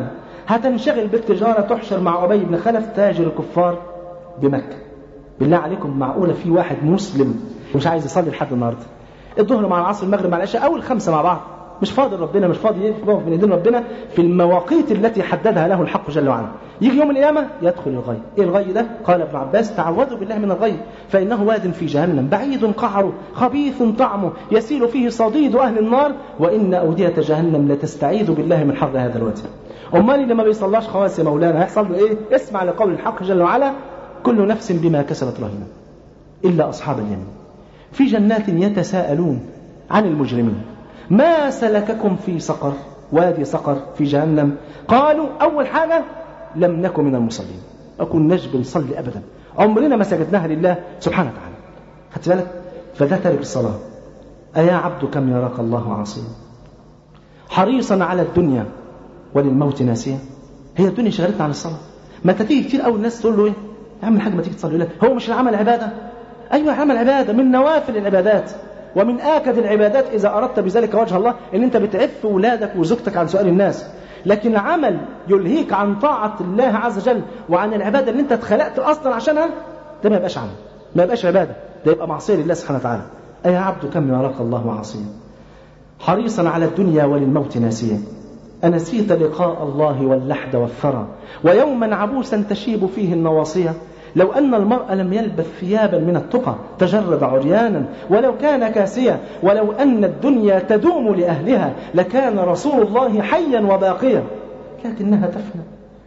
هتنشغل بالتجارة تحشر مع أبي بن خلف تاجر الكفار بمكة بالله عليكم معقولة في واحد مسلم ومش عايز يصلي لحد النهارده الظهر مع العصر المغرب مع العشاء أو الخمسة مع بعض مش فاضي ربنا مش فاضي يقف من ايدين ربنا في المواقيت التي حددها له الحق جل وعلا يجي يوم القيامه يدخل الغي ايه الغي ده قال ابن عباس تعوذوا بالله من الغي فانه واد في جهنم بعيد قعره خبيث طعمه يسيل فيه صديد اهل النار وان اوديه جهنم لتستعيذ بالله من حر هذا الواد امال اللي ما بيصلاش خواص يا مولانا هيحصل له ايه اسمع لقول الحق جل وعلا كل نفس بما كسبت رهينه الا اصحاب اليمين في جنات يتساءلون عن المجرمين ما سلككم في سقر وادي سقر في جهنم قالوا أول حاجة لم نكن من المصلين أكون نجب نصلي أبدا عمرنا ما سجدناها لله سبحانه وتعالى خدت بالك فده ترك الصلاة أيا عبد كم يراك الله عاصيا حريصا على الدنيا وللموت ناسيا هي الدنيا شغلتنا عن الصلاة ما تيجي كتير قوي الناس تقول له ايه يا عم الحاج ما تيجي تصلي له هو مش العمل عبادة ايوه عمل عبادة من نوافل العبادات ومن آكد العبادات إذا أردت بذلك وجه الله إن أنت بتعف ولادك وزوجتك عن سؤال الناس لكن عمل يلهيك عن طاعة الله عز وجل وعن العبادة اللي أنت اتخلقت أصلا عشانها ده ما يبقاش عمل ما يبقاش عبادة ده يبقى معصية لله سبحانه وتعالى أي عبد كم يراك الله عاصيا حريصا على الدنيا وللموت ناسيا أنسيت لقاء الله واللحد والثرى ويوما عبوسا تشيب فيه النواصية لو أن المرء لم يلبث ثيابا من التقى تجرد عريانا ولو كان كاسيا ولو أن الدنيا تدوم لأهلها لكان رسول الله حيا وباقيا لكنها تفنى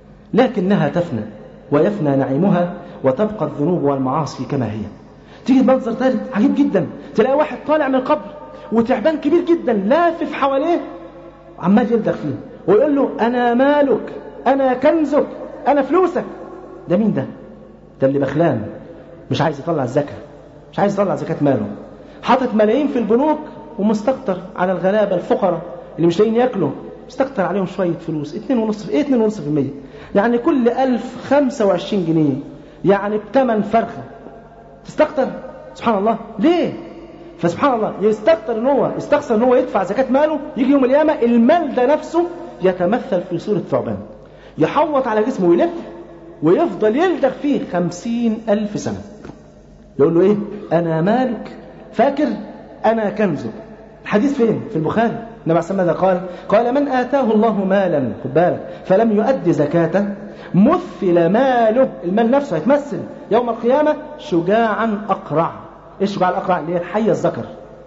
لكنها تفنى ويفنى نعيمها وتبقى الذنوب والمعاصي كما هي تيجي منظر ثالث عجيب جدا تلاقي واحد طالع من القبر وتعبان كبير جدا لافف حواليه عمال يلدغ فيه ويقول له أنا مالك أنا كنزك أنا فلوسك ده مين ده ده اللي بخلان مش عايز يطلع الزكاة مش عايز يطلع زكاة ماله حاطط ملايين في البنوك ومستكتر على الغلابة الفقراء اللي مش لاقيين ياكلوا مستكتر عليهم شوية فلوس 2.5 ايه 2.5% يعني كل 1000 25 جنيه يعني بثمن فرخة تستكتر سبحان الله ليه فسبحان الله يستكتر ان هو يستخسر ان هو يدفع زكاة ماله يجي يوم القيامة المال ده نفسه يتمثل في صورة ثعبان يحوط على جسمه ويلف ويفضل يلدغ فيه خمسين ألف سنة يقول له إيه أنا مالك فاكر أنا كنزك الحديث فين في البخاري النبي عليه ماذا قال قال من آتاه الله مالا خد بالك فلم يؤد زكاته مثل ماله المال نفسه هيتمثل يوم القيامة شجاعا أقرع إيه الشجاع الأقرع اللي هي الحية الذكر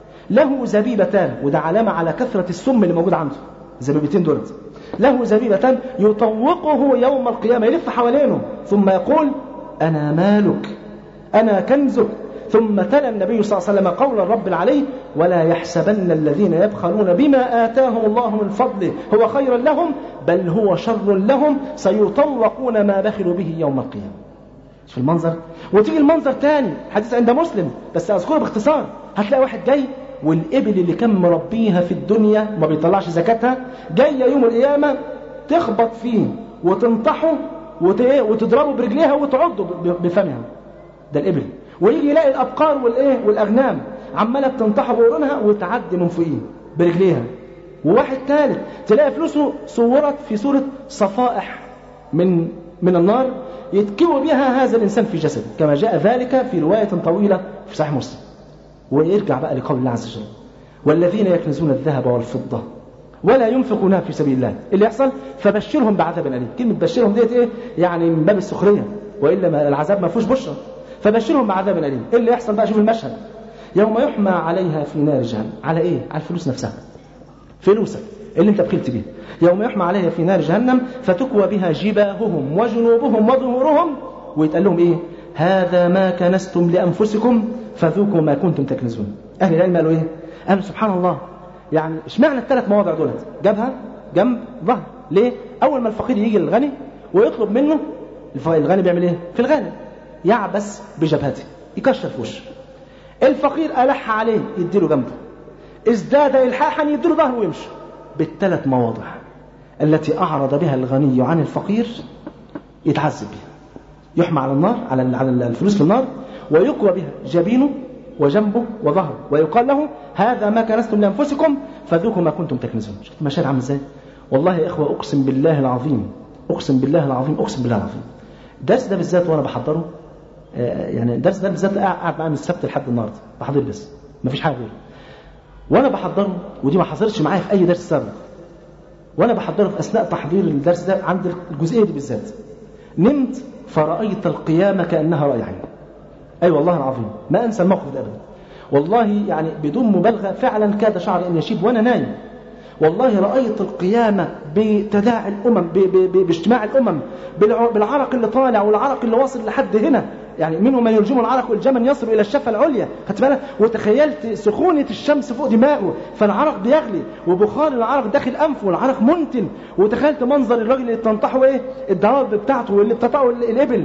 له زبيبتان وده علامة على كثرة السم اللي موجود عنده الزبيبتين دولت له زبيبة يطوقه يوم القيامة يلف حوالينه ثم يقول أنا مالك أنا كنزك ثم تلا النبي صلى الله عليه وسلم قول الرب العلي ولا يحسبن الذين يبخلون بما آتاهم الله من فضله هو خير لهم بل هو شر لهم سيطوقون ما بخلوا به يوم القيامة في المنظر وتيجي المنظر تاني حديث عند مسلم بس أذكره باختصار هتلاقي واحد جاي والإبل اللي كان مربيها في الدنيا ما بيطلعش زكاتها جاية يوم القيامة تخبط فيه وتنطحه وتضربه برجليها وتعضه بفمها ده الإبل ويجي يلاقي الأبقار والإيه والأغنام عمالة بتنطحه بقرونها وتعدي من فوقيه برجليها وواحد ثالث تلاقي فلوسه صورت في صورة صفائح من من النار يتكوي بها هذا الإنسان في جسده كما جاء ذلك في رواية طويلة في صحيح مسلم ويرجع بقى لقول الله عز وجل والذين يكنزون الذهب والفضة ولا ينفقونها في سبيل الله اللي يحصل فبشرهم بعذاب أليم كلمة بشرهم ديت إيه يعني من باب السخرية وإلا ما العذاب ما فيهوش بشرى فبشرهم بعذاب أليم إيه اللي يحصل بقى شوف المشهد يوم يحمى عليها في نار جهنم على إيه على الفلوس نفسها فلوسك اللي انت بخلت بيه يوم يحمى عليها في نار جهنم فتكوى بها جباههم وجنوبهم وظهورهم ويتقال لهم ايه هذا ما كنستم لانفسكم فذوقوا ما كنتم تكنزون اهل العلم قالوا ايه قالوا سبحان الله يعني اشمعنى الثلاث مواضع دولت جابها جنب ظهر ليه اول ما الفقير يجي للغني ويطلب منه الغني بيعمل ايه في الغالب يعبس بجبهته يكشر في وشه الفقير ألح عليه يديله جنبه ازداد إلحاحا يديله ظهره ويمشي بالثلاث مواضع التي أعرض بها الغني عن الفقير يتعذب بها يحمى على النار على على الفلوس في النار ويقوى بها جبينه وجنبه وظهره ويقال له هذا ما كنستم لانفسكم فذوقوا ما كنتم تكنزون شفت المشاهد عامل ازاي والله يا اخوه اقسم بالله العظيم اقسم بالله العظيم اقسم بالله العظيم الدرس ده بالذات وانا بحضره آه، يعني الدرس ده بالذات قاعد معايا من السبت لحد النهارده بحضر بس مفيش حاجه غيره وانا بحضره ودي ما حصلتش معايا في اي درس سابق وانا بحضره في اثناء تحضير الدرس ده عند الجزئيه دي بالذات نمت فرأيت القيامة كأنها رأي عين أي أيوة والله العظيم ما أنسى الموقف ده أبدا والله يعني بدون مبالغة فعلا كاد شعري أن يشيب وأنا نايم والله رأيت القيامة بتداعي الأمم باجتماع الأمم بالعرق اللي طالع والعرق اللي واصل لحد هنا يعني منهم من يلجم العرق والجمن يصل إلى الشفة العليا خدت بالك وتخيلت سخونة الشمس فوق دماغه فالعرق بيغلي وبخار العرق داخل أنفه والعرق منتن وتخيلت منظر الراجل اللي تنطحه إيه الدواب بتاعته واللي بتطعه الإبل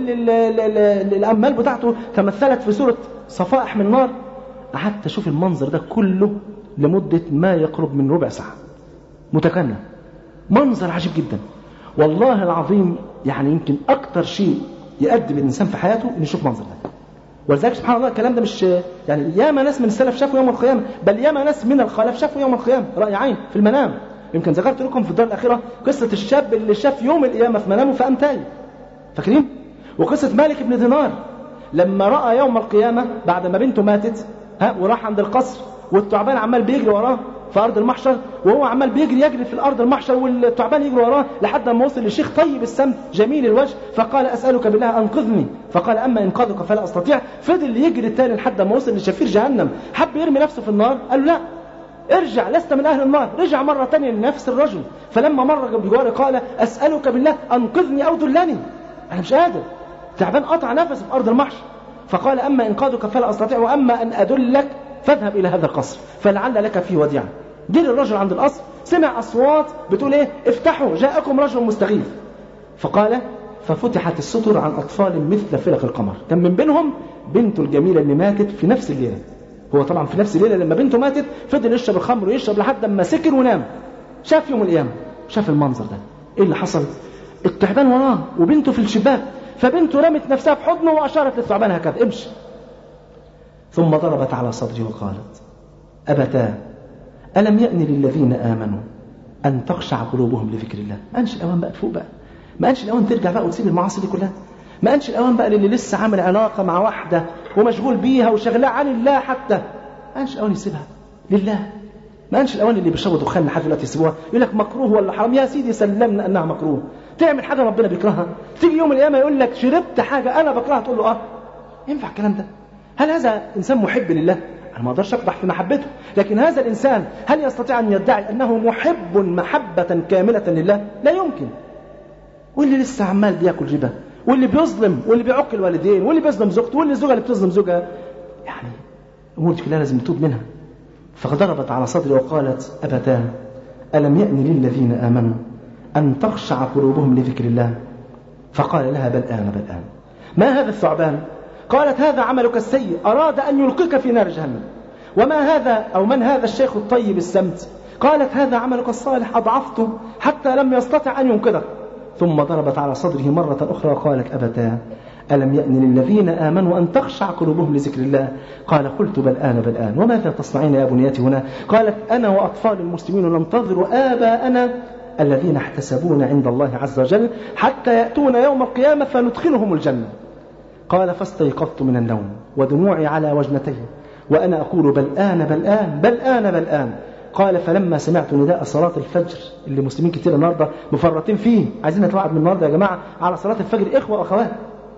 واللي الأمال بتاعته تمثلت في صورة صفائح من نار قعدت أشوف المنظر ده كله لمدة ما يقرب من ربع ساعة متكنى منظر عجيب جدا والله العظيم يعني يمكن أكتر شيء يقدم الإنسان في حياته إنه يشوف منظر ده ولذلك سبحان الله الكلام ده مش يعني ياما ناس من السلف شافوا يوم القيامة بل ياما ناس من الخلف شافوا يوم القيامة رأي عين في المنام يمكن ذكرت لكم في الدار الأخيرة قصة الشاب اللي شاف يوم القيامة في منامه فقام تايه فاكرين؟ وقصة مالك بن دينار لما رأى يوم القيامة بعد ما بنته ماتت ها وراح عند القصر والثعبان عمال بيجري وراه في أرض المحشر وهو عمال بيجري يجري في الأرض المحشر والثعبان يجري وراه لحد ما وصل للشيخ طيب السمت جميل الوجه فقال أسألك بالله أنقذني فقال أما إنقاذك فلا أستطيع فضل يجري التاني لحد ما وصل لشفير جهنم حب يرمي نفسه في النار قال له لا ارجع لست من أهل النار رجع مرة ثانية لنفس الرجل فلما مر بجواره قال أسألك بالله أنقذني أو دلني أنا مش قادر تعبان قطع نفسه في أرض المحشر فقال أما إنقاذك فلا أستطيع وأما أن أدلك فاذهب إلى هذا القصر فلعل لك فيه وديعة جري الرجل عند القصر سمع أصوات بتقول إيه افتحوا جاءكم رجل مستغيث فقال ففتحت الستر عن أطفال مثل فلق القمر كان من بينهم بنته الجميلة اللي ماتت في نفس الليلة هو طبعا في نفس الليلة لما بنته ماتت فضل يشرب الخمر ويشرب لحد ما سكر ونام شاف يوم القيامة شاف المنظر ده ايه اللي حصل التعبان وراه وبنته في الشباك فبنته رمت نفسها في حضنه وأشارت للثعبان هكذا امشي ثم ضربت على صدري وقالت أبتاه ألم يأن للذين آمنوا أن تخشع قلوبهم لذكر الله ما أنش الأوان بقى تفوق بقى ما أنش الأوان ترجع بقى وتسيب المعاصي دي كلها ما أنش الأوان بقى للي لسه عامل علاقة مع واحدة ومشغول بيها وشغلها عن الله حتى ما أنش الأوان يسيبها لله ما أنش الأوان اللي بيشربوا دخان لحد دلوقتي يسيبوها يقول لك مكروه ولا حرام يا سيدي سلمنا أنها مكروه تعمل حاجة ربنا بيكرهها تيجي يوم القيامة يقول لك شربت حاجة أنا بكرهها تقول له أه ينفع الكلام ده هل هذا إنسان محب لله أنا ما أقدرش أقدح في محبته لكن هذا الإنسان هل يستطيع أن يدعي أنه محب محبة كاملة لله لا يمكن واللي لسه عمال بياكل ربا واللي بيظلم واللي بيعق الوالدين واللي بيظلم زوجته واللي الزوجة اللي بتظلم زوجها يعني أمور كلها لازم نتوب منها فضربت على صدري وقالت أبتاه ألم يأن للذين آمنوا أن تخشع قلوبهم لذكر الله فقال لها بل آن بل آن ما هذا الثعبان قالت هذا عملك السيء أراد أن يلقيك في نار جهنم وما هذا أو من هذا الشيخ الطيب السمت قالت هذا عملك الصالح أضعفته حتى لم يستطع أن ينقذك ثم ضربت على صدره مرة أخرى وقالت أبتاه ألم يأن للذين آمنوا أن تخشع قلوبهم لذكر الله قال قلت بل آن بل آن وماذا تصنعين يا بنيتي هنا قالت أنا وأطفال المسلمين ننتظر آباءنا الذين احتسبون عند الله عز وجل حتى يأتون يوم القيامة فندخلهم الجنة قال فاستيقظت من النوم ودموعي على وجنتي وأنا أقول بل آن بل آن بل آن بل آن قال فلما سمعت نداء صلاة الفجر اللي مسلمين كتير النهاردة مفرطين فيه عايزين نتوعد من النهاردة يا جماعة على صلاة الفجر إخوة وأخوات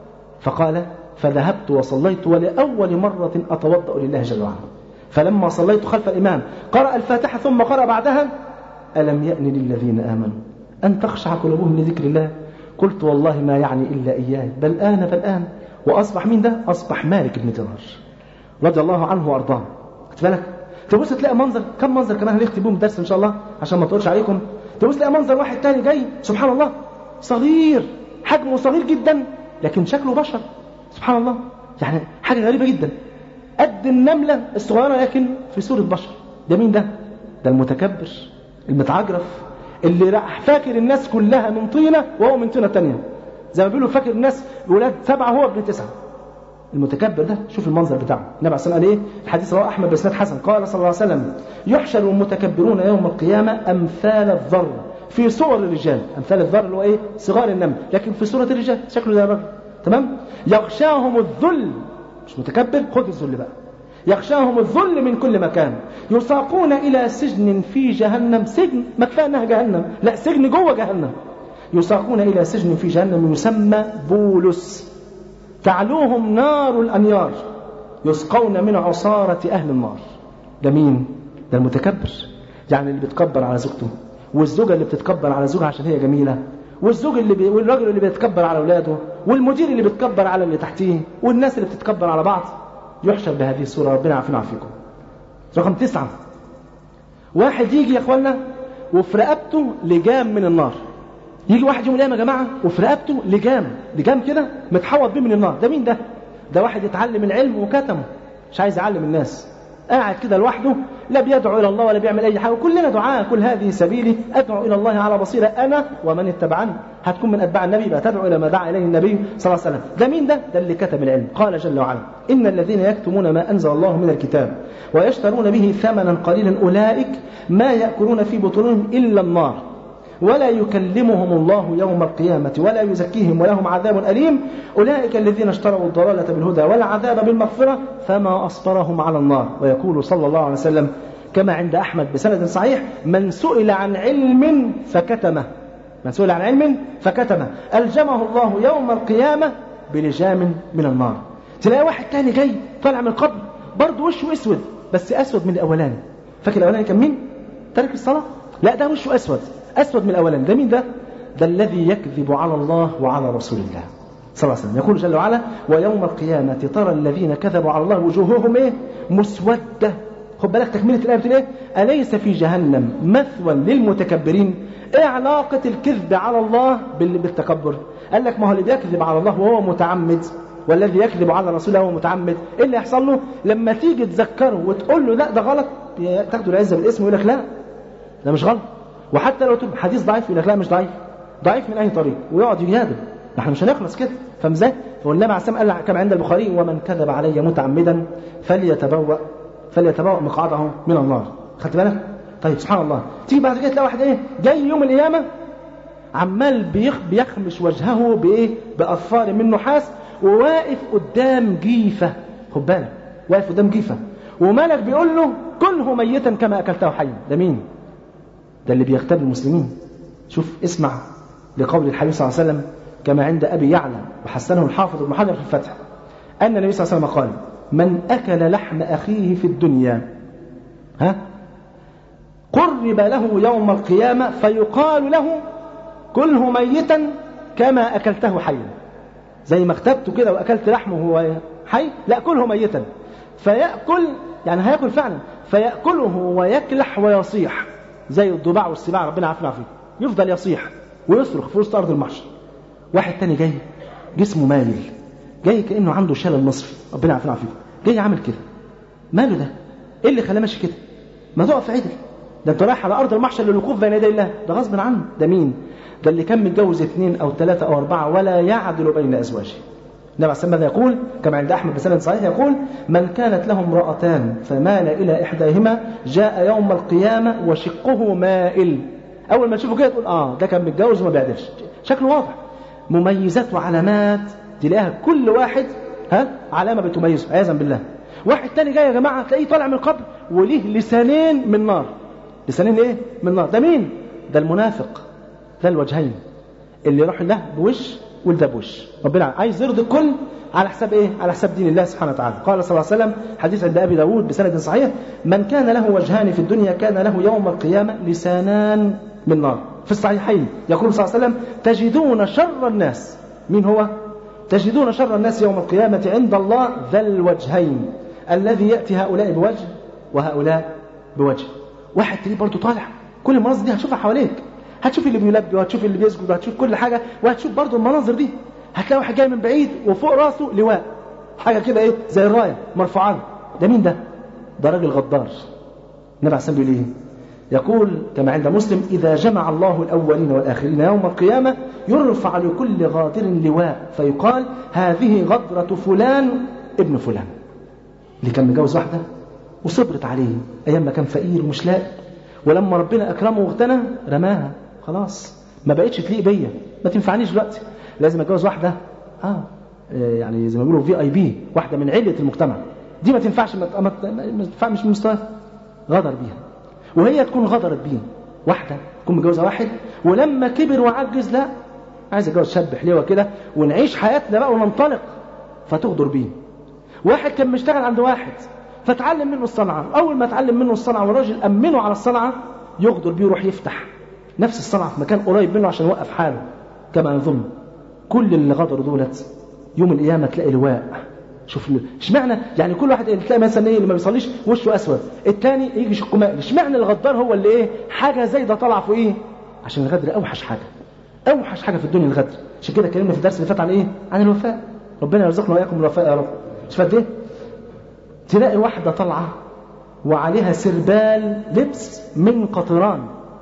فقال فذهبت وصليت ولأول مرة أتوضأ لله جل وعلا فلما صليت خلف الإمام قرأ الفاتحة ثم قرأ بعدها ألم يأن للذين آمنوا أن تخشع قلوبهم لذكر الله قلت والله ما يعني إلا إياه بل آن بل آن وأصبح مين ده أصبح مالك بن دينار رضي الله عنه وأرضاه خد بالك تبص تلاقي منظر كم منظر كمان هنختم بيهم الدرس إن شاء الله عشان ما تقولش عليكم تبص تلاقي منظر واحد تاني جاي سبحان الله صغير حجمه صغير جدا لكن شكله بشر سبحان الله يعني حاجة غريبة جدا قد النملة الصغيرة لكن في صورة بشر ده مين ده ده المتكبر المتعجرف اللي راح فاكر الناس كلها من طينة وهو من طينة تانية زي ما بيقولوا فاكر الناس ولاد سبعة هو ابن تسعة المتكبر ده شوف المنظر بتاعه النبي عليه الصلاه والسلام قال ايه الحديث رواه احمد باسناد حسن قال صلى الله عليه وسلم يحشر المتكبرون يوم القيامه امثال الذر في صور الرجال امثال الذر اللي هو ايه صغار النمل لكن في صوره الرجال شكله زي الرجل تمام يغشاهم الذل مش متكبر خد الذل بقى يغشاهم الذل من كل مكان يساقون الى سجن في جهنم سجن ما كفايه انها جهنم لا سجن جوه جهنم يساقون الى سجن في جهنم يسمى بولس تعلوهم نار الانيار يسقون من عصاره اهل النار ده مين ده المتكبر يعني اللي بيتكبر على زوجته والزوجة اللي بتتكبر على زوجها عشان هي جميلة والزوج اللي بي... والراجل اللي بيتكبر على اولاده والمدير اللي بيتكبر على اللي تحتيه والناس اللي بتتكبر على بعض يحشر بهذه الصورة ربنا يعافينا ويعافيكم رقم تسعة واحد يجي يا اخوانا وفي رقبته لجام من النار يجي واحد يوم القيامة يا جماعة وفي رقبته لجام لجام كده متحوط بيه من النار ده مين ده ده واحد يتعلم العلم وكتمه مش عايز يعلم الناس قاعد كده لوحده لا بيدعو الى الله ولا بيعمل اي حاجه كلنا دعاء كل هذه سبيلي ادعو الى الله على بصيره انا ومن اتبعني هتكون من اتباع النبي يبقى تدعو الى ما دعا اليه النبي صلى الله عليه وسلم ده مين ده ده اللي كتب العلم قال جل وعلا ان الذين يكتمون ما انزل الله من الكتاب ويشترون به ثمنا قليلا اولئك ما ياكلون في بطونهم الا النار ولا يكلمهم الله يوم القيامة ولا يزكيهم ولهم عذاب أليم أولئك الذين اشتروا الضلالة بالهدى والعذاب بالمغفرة فما أصبرهم على النار ويقول صلى الله عليه وسلم كما عند أحمد بسند صحيح من سئل عن علم فكتمه من سئل عن علم فكتمه ألجمه الله يوم القيامة بلجام من النار تلاقي واحد تاني جاي طالع من القبر برضه وشه اسود بس اسود من الاولاني فاكر الاولاني كان مين ترك الصلاه لا ده وشه اسود اسود من الاولاني ده مين ده ده الذي يكذب على الله وعلى رسول الله صلى الله عليه وسلم يقول جل وعلا ويوم القيامة ترى الذين كذبوا على الله وجوههم ايه مسودة خد بالك تكملة الآية بتقول ايه أليس في جهنم مثوى للمتكبرين ايه علاقة الكذب على الله بالتكبر قال لك ما هو اللي بيكذب على الله وهو متعمد والذي يكذب على رسوله وهو متعمد ايه اللي يحصل له لما تيجي تذكره وتقول له لا ده غلط تاخده العزة بالاسم ويقول لك لا ده مش غلط وحتى لو تقول حديث ضعيف يقول لك لا مش ضعيف ضعيف من اي طريق ويقعد يجادل احنا مش هنخلص كده فاهم ازاي؟ والنبي عليه السلام قال كما عند البخاري ومن كذب علي متعمدا فليتبوأ فليتبوأ مقعده من النار خدت بالك؟ طيب سبحان الله تيجي بعد كده تلاقي واحد ايه جاي يوم القيامه عمال بيخ بيخمش وجهه بايه؟ باظفار من نحاس وواقف قدام جيفه خد بالك واقف قدام جيفه وملك بيقول له كله ميتا كما اكلته حيا ده مين؟ ده اللي بيغتاب المسلمين شوف اسمع لقول الحبيب صلى الله عليه وسلم كما عند أبي يعلى وحسنه الحافظ ابن حجر في الفتح أن النبي صلى الله عليه وسلم قال من أكل لحم أخيه في الدنيا ها قرب له يوم القيامة فيقال له كله ميتا كما أكلته حيا زي ما اغتبته كده وأكلت لحمه وهو حي لا كله ميتا فيأكل يعني هياكل فعلا فيأكله ويكلح ويصيح زي الضباع والسباع ربنا عافنا فيه يفضل يصيح ويصرخ في وسط أرض المحشر واحد تاني جاي جسمه مايل جاي كأنه عنده شلل نصفي ربنا يعافينا فيه جاي عامل كده ماله ده ايه اللي خلاه ماشي كده ما تقف عدل ده انت رايح على ارض المحشر للوقوف بين يدي الله ده غصب عنه ده مين ده اللي كان متجوز اثنين او ثلاثه او اربعه ولا يعدل بين ازواجه النبي عليه الصلاه يقول كما عند احمد بسند صحيح يقول من كانت له امراتان فمال الى احداهما جاء يوم القيامه وشقه مائل اول ما تشوفه كده تقول اه ده كان متجوز وما بيعدلش شكله واضح مميزات وعلامات تلاقيها كل واحد ها علامه بتميزه عياذا بالله واحد تاني جاي يا جماعه تلاقيه طالع من القبر وليه لسانين من نار لسانين ايه من نار ده مين ده المنافق ده الوجهين اللي يروح له بوش والده بوش ربنا عايز يرضي الكل على حساب ايه على حساب دين الله سبحانه وتعالى قال صلى الله عليه وسلم حديث عند ابي داود بسند صحيح من كان له وجهان في الدنيا كان له يوم القيامه لسانان من نار في الصحيحين يقول صلى الله عليه وسلم تجدون شر الناس مين هو تجدون شر الناس يوم القيامة عند الله ذا الوجهين الذي يأتي هؤلاء بوجه وهؤلاء بوجه واحد تلاقيه برضه طالع كل المناظر دي هتشوفها حواليك هتشوف اللي بيلبي وهتشوف اللي بيسجد وهتشوف كل حاجة وهتشوف برضه المناظر دي هتلاقي واحد جاي من بعيد وفوق راسه لواء حاجة كده ايه زي الراية مرفوعة ده مين ده؟ ده راجل غدار النبي عليه الصلاة والسلام بيقول ايه؟ يقول كما عند مسلم إذا جمع الله الأولين والآخرين يوم القيامة يرفع لكل غادر لواء فيقال هذه غدرة فلان ابن فلان اللي كان متجوز واحدة وصبرت عليه أيام ما كان فقير ومش لاقي ولما ربنا أكرمه واغتنى رماها خلاص ما بقتش تليق بيا ما تنفعنيش دلوقتي لازم اتجوز واحده اه يعني زي ما بيقولوا في اي بي واحده من عله المجتمع دي ما تنفعش ما ما تنفع مش من مستواه غدر بيها وهي تكون غدرت بيه واحده تكون متجوزه واحد ولما كبر وعجز لا عايز اتجوز شاب حليوه كده ونعيش حياتنا بقى وننطلق فتغدر بيه واحد كان مشتغل عند واحد فتعلم منه الصنعه اول ما اتعلم منه الصنعه والراجل امنه على الصنعه يغدر بيه يروح يفتح نفس الصنعه في مكان قريب منه عشان يوقف حاله كما يظن كل اللي غدروا دولت يوم القيامه تلاقي لواء شوف اشمعنى يعني كل واحد تلاقي مثلا ايه اللي ما بيصليش وشه اسود الثاني يجي شق مقلي اشمعنى الغدار هو اللي ايه حاجه زي ده طالعه فوق ايه عشان الغدر اوحش حاجه اوحش حاجه في الدنيا الغدر عشان كده اتكلمنا في الدرس اللي فات عن ايه عن الوفاء ربنا يرزقنا واياكم الوفاء يا رب مش فاهم ايه تلاقي واحده طالعه وعليها سربال لبس من قطران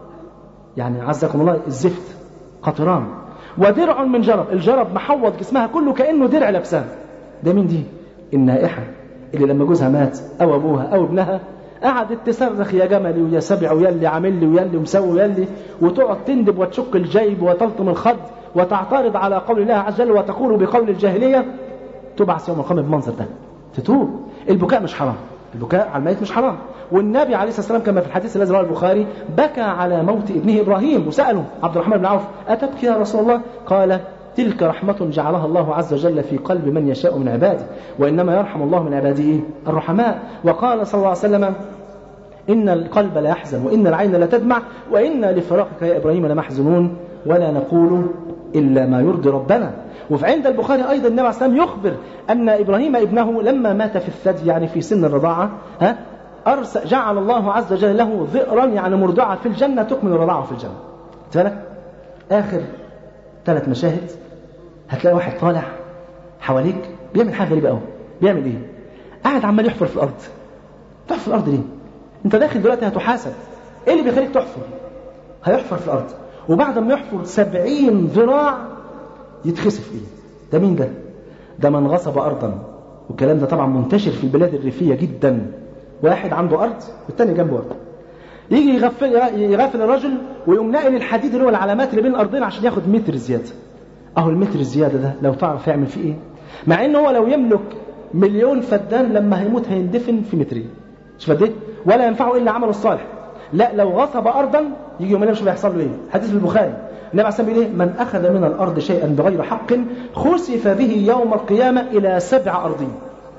يعني عزكم الله الزفت قطران ودرع من جرب الجرب محوط جسمها كله كانه درع لابساه ده مين دي النائحه اللي لما جوزها مات او ابوها او ابنها قعدت تصرخ يا جملي ويا سبع ويلي عامل لي ويلي ومسوي ويلي وتقعد تندب وتشق الجيب وتلطم الخد وتعترض على قول الله عز وجل وتقول بقول الجاهليه تبعث يوم القيامه بالمنظر ده تتوب البكاء مش حرام البكاء على الميت مش حرام والنبي عليه الصلاه والسلام كما في الحديث الذي رواه البخاري بكى على موت ابنه ابراهيم وساله عبد الرحمن بن عوف اتبكي يا رسول الله قال تلك رحمة جعلها الله عز وجل في قلب من يشاء من عباده وإنما يرحم الله من عباده الرحماء وقال صلى الله عليه وسلم إن القلب لا يحزن وإن العين لا تدمع وإنا لفراقك يا إبراهيم لمحزنون ولا نقول إلا ما يرضي ربنا وفي عند البخاري أيضا النبي عليه السلام يخبر أن إبراهيم ابنه لما مات في الثدي يعني في سن الرضاعة ها أرسل جعل الله عز وجل له ذئرا يعني مرضعة في الجنة تكمل الرضاعة في الجنة بالك آخر ثلاث مشاهد هتلاقي واحد طالع حواليك بيعمل حاجة غريبة قوي بيعمل إيه؟ قاعد عمال يحفر في الأرض تحفر في الأرض ليه؟ أنت داخل دلوقتي هتحاسب إيه اللي بيخليك تحفر؟ هيحفر في الأرض وبعد ما يحفر سبعين ذراع يتخسف إيه؟ ده مين ده؟ ده من غصب أرضا والكلام ده طبعا منتشر في البلاد الريفية جدا واحد عنده أرض والتاني جنبه أرض يجي يغفل يغفل الرجل ويقوم ناقل الحديد اللي هو العلامات اللي بين الأرضين عشان ياخد متر زيادة أهو المتر الزيادة ده لو تعرف يعمل فيه إيه مع إن هو لو يملك مليون فدان لما هيموت هيندفن في مترين مش فدان ولا ينفعه إلا عمله الصالح لا لو غصب أرضا يجي يوم مش هيحصل له إيه حديث في البخاري النبي عليه الصلاه والسلام من أخذ من الأرض شيئا بغير حق خسف به يوم القيامة إلى سبع أرضين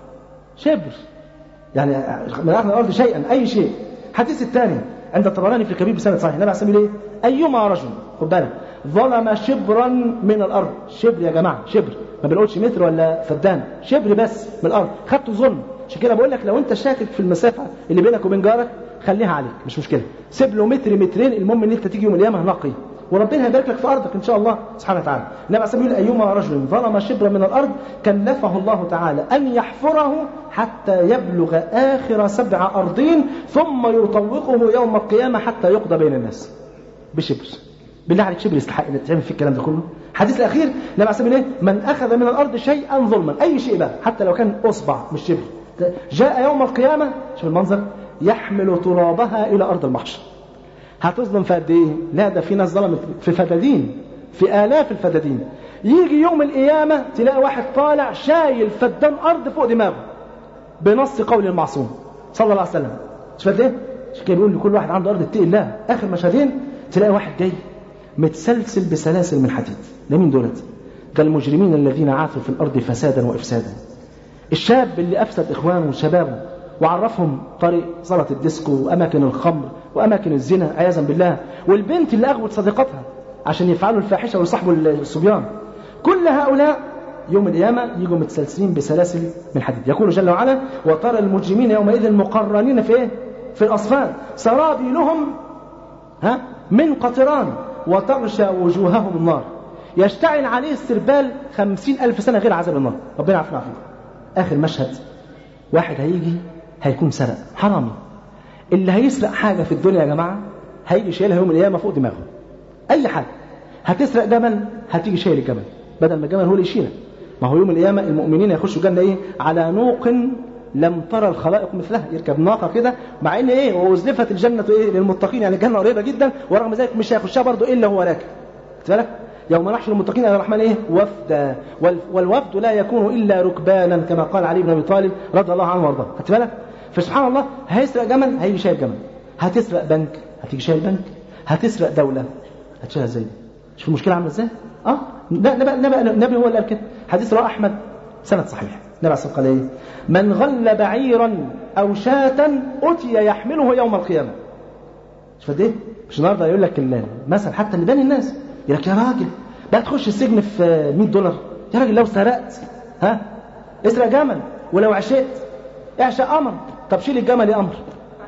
شبر يعني من أخذ الأرض شيئا أي شيء الحديث الثاني عند الطبراني في الكبير بسند صحيح النبي عليه الصلاه والسلام إيه أيما رجل خد بالك ظلم شبرا من الأرض شبر يا جماعة شبر ما بنقولش متر ولا فدان شبر بس من الأرض خدته ظلم عشان كده بقول لك لو أنت شاكك في المسافة اللي بينك وبين جارك خليها عليك مش مشكلة سيب له متر مترين المهم ان انت تيجي يوم القيامه نقي وربنا هيبارك لك في ارضك ان شاء الله سبحانه وتعالى النبي عليه الصلاه والسلام ايما رجل ظلم شبرا من الارض كلفه الله تعالى ان يحفره حتى يبلغ اخر سبع ارضين ثم يطوقه يوم القيامه حتى يقضى بين الناس بشبر بالله عليك شبر يستحق انك تعمل فيه الكلام ده كله الحديث الاخير النبي عليه الصلاه والسلام من اخذ من الارض شيئا ظلما اي شيء بقى حتى لو كان اصبع مش شبر جاء يوم القيامه شوف المنظر يحمل ترابها الى ارض المحشر هتظلم في قد ايه لا ده في ناس ظلمت في فدادين في الاف الفدادين يجي يوم القيامه تلاقي واحد طالع شايل فدان ارض فوق دماغه بنص قول المعصوم صلى الله عليه وسلم مش فاهم ايه عشان كده بيقول لكل واحد عنده ارض اتقي الله اخر مشهدين تلاقي واحد جاي متسلسل بسلاسل من حديد ده مين دولت ده المجرمين الذين عاثوا في الارض فسادا وافسادا الشاب اللي افسد اخوانه وشبابه وعرفهم طريق صلاة الديسكو وأماكن الخمر وأماكن الزنا عياذا بالله والبنت اللي أغوت صديقتها عشان يفعلوا الفاحشة ويصاحبوا الصبيان كل هؤلاء يوم القيامة يجوا متسلسلين بسلاسل من حديد يقول جل وعلا وترى المجرمين يومئذ مقرنين في إيه؟ في الأصفاد سرابيلهم ها من قطران وتغشى وجوههم النار يشتعل عليه السربال خمسين ألف سنة غير عذاب النار ربنا يعافينا فيه آخر مشهد واحد هيجي هيكون سرق حرامي اللي هيسرق حاجة في الدنيا يا جماعة هيجي شايلها يوم القيامة فوق دماغه أي حاجة هتسرق جمل هتيجي شايل الجمل بدل ما الجمل هو اللي يشيلك ما هو يوم القيامة المؤمنين يخشوا الجنة إيه على نوق لم ترى الخلائق مثلها يركب ناقة كده مع ان ايه وازلفت الجنة ايه للمتقين يعني الجنة قريبة جدا ورغم ذلك مش هيخشها برضه الا هو راكب خدت بالك يوم نحشر المتقين الى الرحمن ايه وفدا والوفد لا يكون الا ركبانا كما قال علي بن ابي طالب رضي الله عنه وارضاه خدت بالك فسبحان الله هيسرق جمل هيجي شايل جمل هتسرق بنك هتيجي شايل بنك هتسرق دولة هتشيلها ازاي شوف المشكلة عاملة ازاي اه نبي نبي نبي هو اللي قال كده حديث رواه احمد سند صحيح النبي عليه قال ايه من غل بعيرا او شاة اتي يحمله يوم القيامة مش فد ايه مش النهارده يقول لك المثل حتى اللي بين الناس يقول لك يا راجل بقى تخش السجن في 100 دولار يا راجل لو سرقت ها اسرق جمل ولو عشقت اعشق قمر طب شيل الجمل يا قمر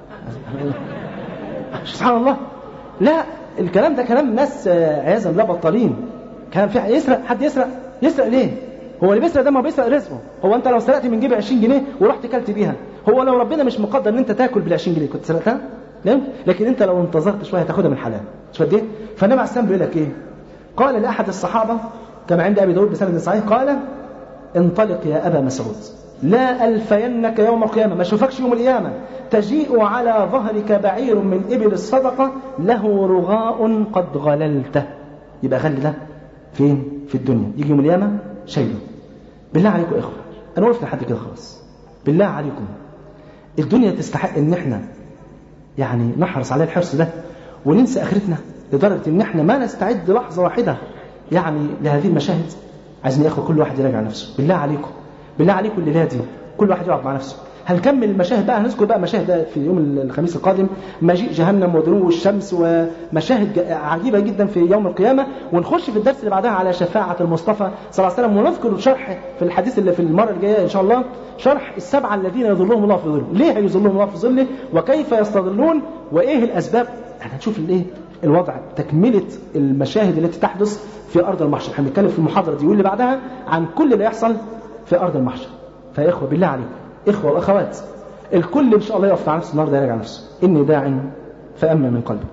سبحان الله لا الكلام ده كلام ناس عياذا بالله بطالين كلام في يسرق حد يسرق يسرق ليه هو اللي بيسرق ده ما بيسرق رزقه هو انت لو سرقت من جيب 20 جنيه ورحت كلت بيها هو لو ربنا مش مقدر ان انت تاكل بال 20 جنيه كنت سرقتها لا لكن انت لو انتظرت شويه هتاخدها من حلال مش قد ايه فالنبي عليه السلام بيقول لك ايه قال لاحد الصحابه كما عند ابي داود بسند صحيح قال انطلق يا ابا مسعود لا ألفينك يوم القيامة ما اشوفكش يوم القيامة تجيء على ظهرك بعير من إبل الصدقة له رغاء قد غللته يبقى غل ده فين في الدنيا يجي يوم القيامة شيله بالله عليكم يا إخوة أنا وقفت لحد كده خلاص بالله عليكم الدنيا تستحق إن إحنا يعني نحرص عليها الحرص ده وننسى آخرتنا لدرجة إن إحنا ما نستعد لحظة واحدة يعني لهذه المشاهد عايزين يا إخوة كل واحد يراجع نفسه بالله عليكم بالله عليكم الليله دي كل واحد يقعد مع نفسه هنكمل المشاهد بقى هنذكر بقى مشاهد في يوم الخميس القادم مجيء جهنم ودنو الشمس ومشاهد عجيبه جدا في يوم القيامه ونخش في الدرس اللي بعدها على شفاعه المصطفى صلى الله عليه وسلم ونذكر شرح في الحديث اللي في المره الجايه ان شاء الله شرح السبعه الذين يظلهم الله في ظله ليه هيظلهم الله في ظله وكيف يستظلون وايه الاسباب هنشوف الايه الوضع تكمله المشاهد التي تحدث في ارض المحشر احنا بنتكلم في المحاضره دي واللي بعدها عن كل اللي يحصل في أرض المحشر فيا إخوة بالله عليكم إخوة وأخوات الكل إن شاء الله يقف على نفسه النهارده يراجع نفسه إني داع فأمن من قلبك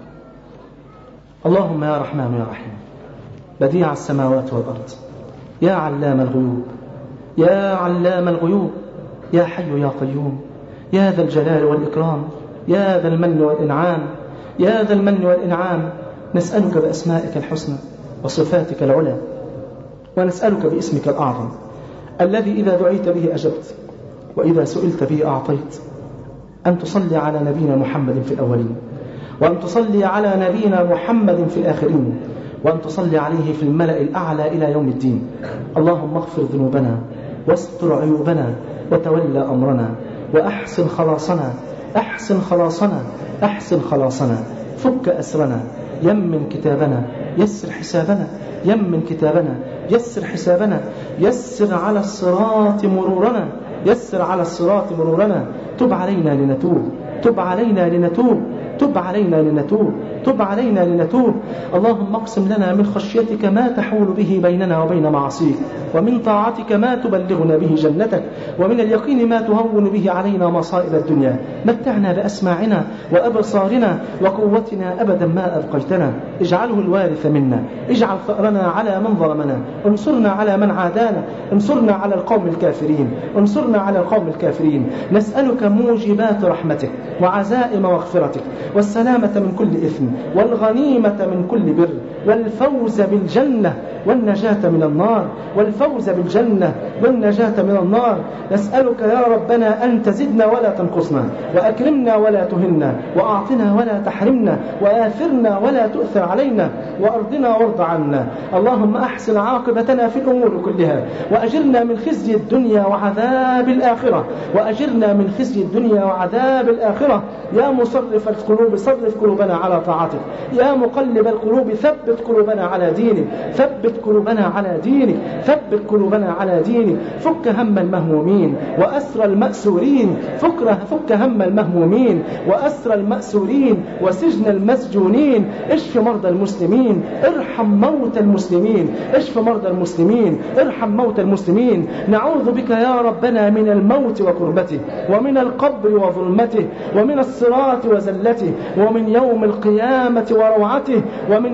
اللهم يا رحمن يا رحيم بديع السماوات والأرض يا علام الغيوب يا علام الغيوب يا حي يا قيوم يا ذا الجلال والإكرام يا ذا المن والإنعام يا ذا المن والإنعام نسألك بأسمائك الحسنى وصفاتك العلى ونسألك باسمك الأعظم الذي إذا دعيت به أجبت وإذا سئلت به أعطيت أن تصلي على نبينا محمد في الأولين وأن تصلي على نبينا محمد في الآخرين وأن تصلي عليه في الملأ الأعلى إلى يوم الدين اللهم اغفر ذنوبنا واستر عيوبنا وتولى أمرنا وأحسن خلاصنا أحسن خلاصنا أحسن خلاصنا فك أسرنا يمن كتابنا يسر حسابنا يمن كتابنا يسر حسابنا يسر على الصراط مرورنا يسر على الصراط مرورنا تب علينا لنتوب تب علينا لنتوب تب علينا لنتوب تب علينا لنتوب اللهم اقسم لنا من خشيتك ما تحول به بيننا وبين معصيك ومن طاعتك ما تبلغنا به جنتك ومن اليقين ما تهون به علينا مصائب الدنيا متعنا بأسماعنا وأبصارنا وقوتنا أبدا ما أبقيتنا اجعله الوارث منا اجعل ثأرنا على من ظلمنا انصرنا على من عادانا انصرنا على القوم الكافرين انصرنا على القوم الكافرين نسألك موجبات رحمتك وعزائم مغفرتك والسلامة من كل إثم والغنيمة من كل بر والفوز بالجنة والنجاة من النار والفوز بالجنة والنجاة من النار نسألك يا ربنا أن تزدنا ولا تنقصنا وأكرمنا ولا تهنا وأعطنا ولا تحرمنا وآثرنا ولا تؤثر علينا وأرضنا وارض عنا اللهم أحسن عاقبتنا في الأمور كلها وأجرنا من خزي الدنيا وعذاب الآخرة وأجرنا من خزي الدنيا وعذاب الآخرة يا مصرف القلوب صرف قلوبنا على طاعتك يا مقلب القلوب ثبت قلوبنا على دينك ثبت قلوبنا على دينك ثبت قلوبنا على دينك فك هم المهمومين وأسر المأسورين فك, فك هم المهمومين وأسر المأسورين وسجن المسجونين اشف مرضى المسلمين ارحم موتى المسلمين اشف مرضى المسلمين ارحم موتى المسلمين نعوذ بك يا ربنا من الموت وكربته ومن القبر وظلمته ومن الصراط وزلته ومن يوم القيامة وروعته ومن يوم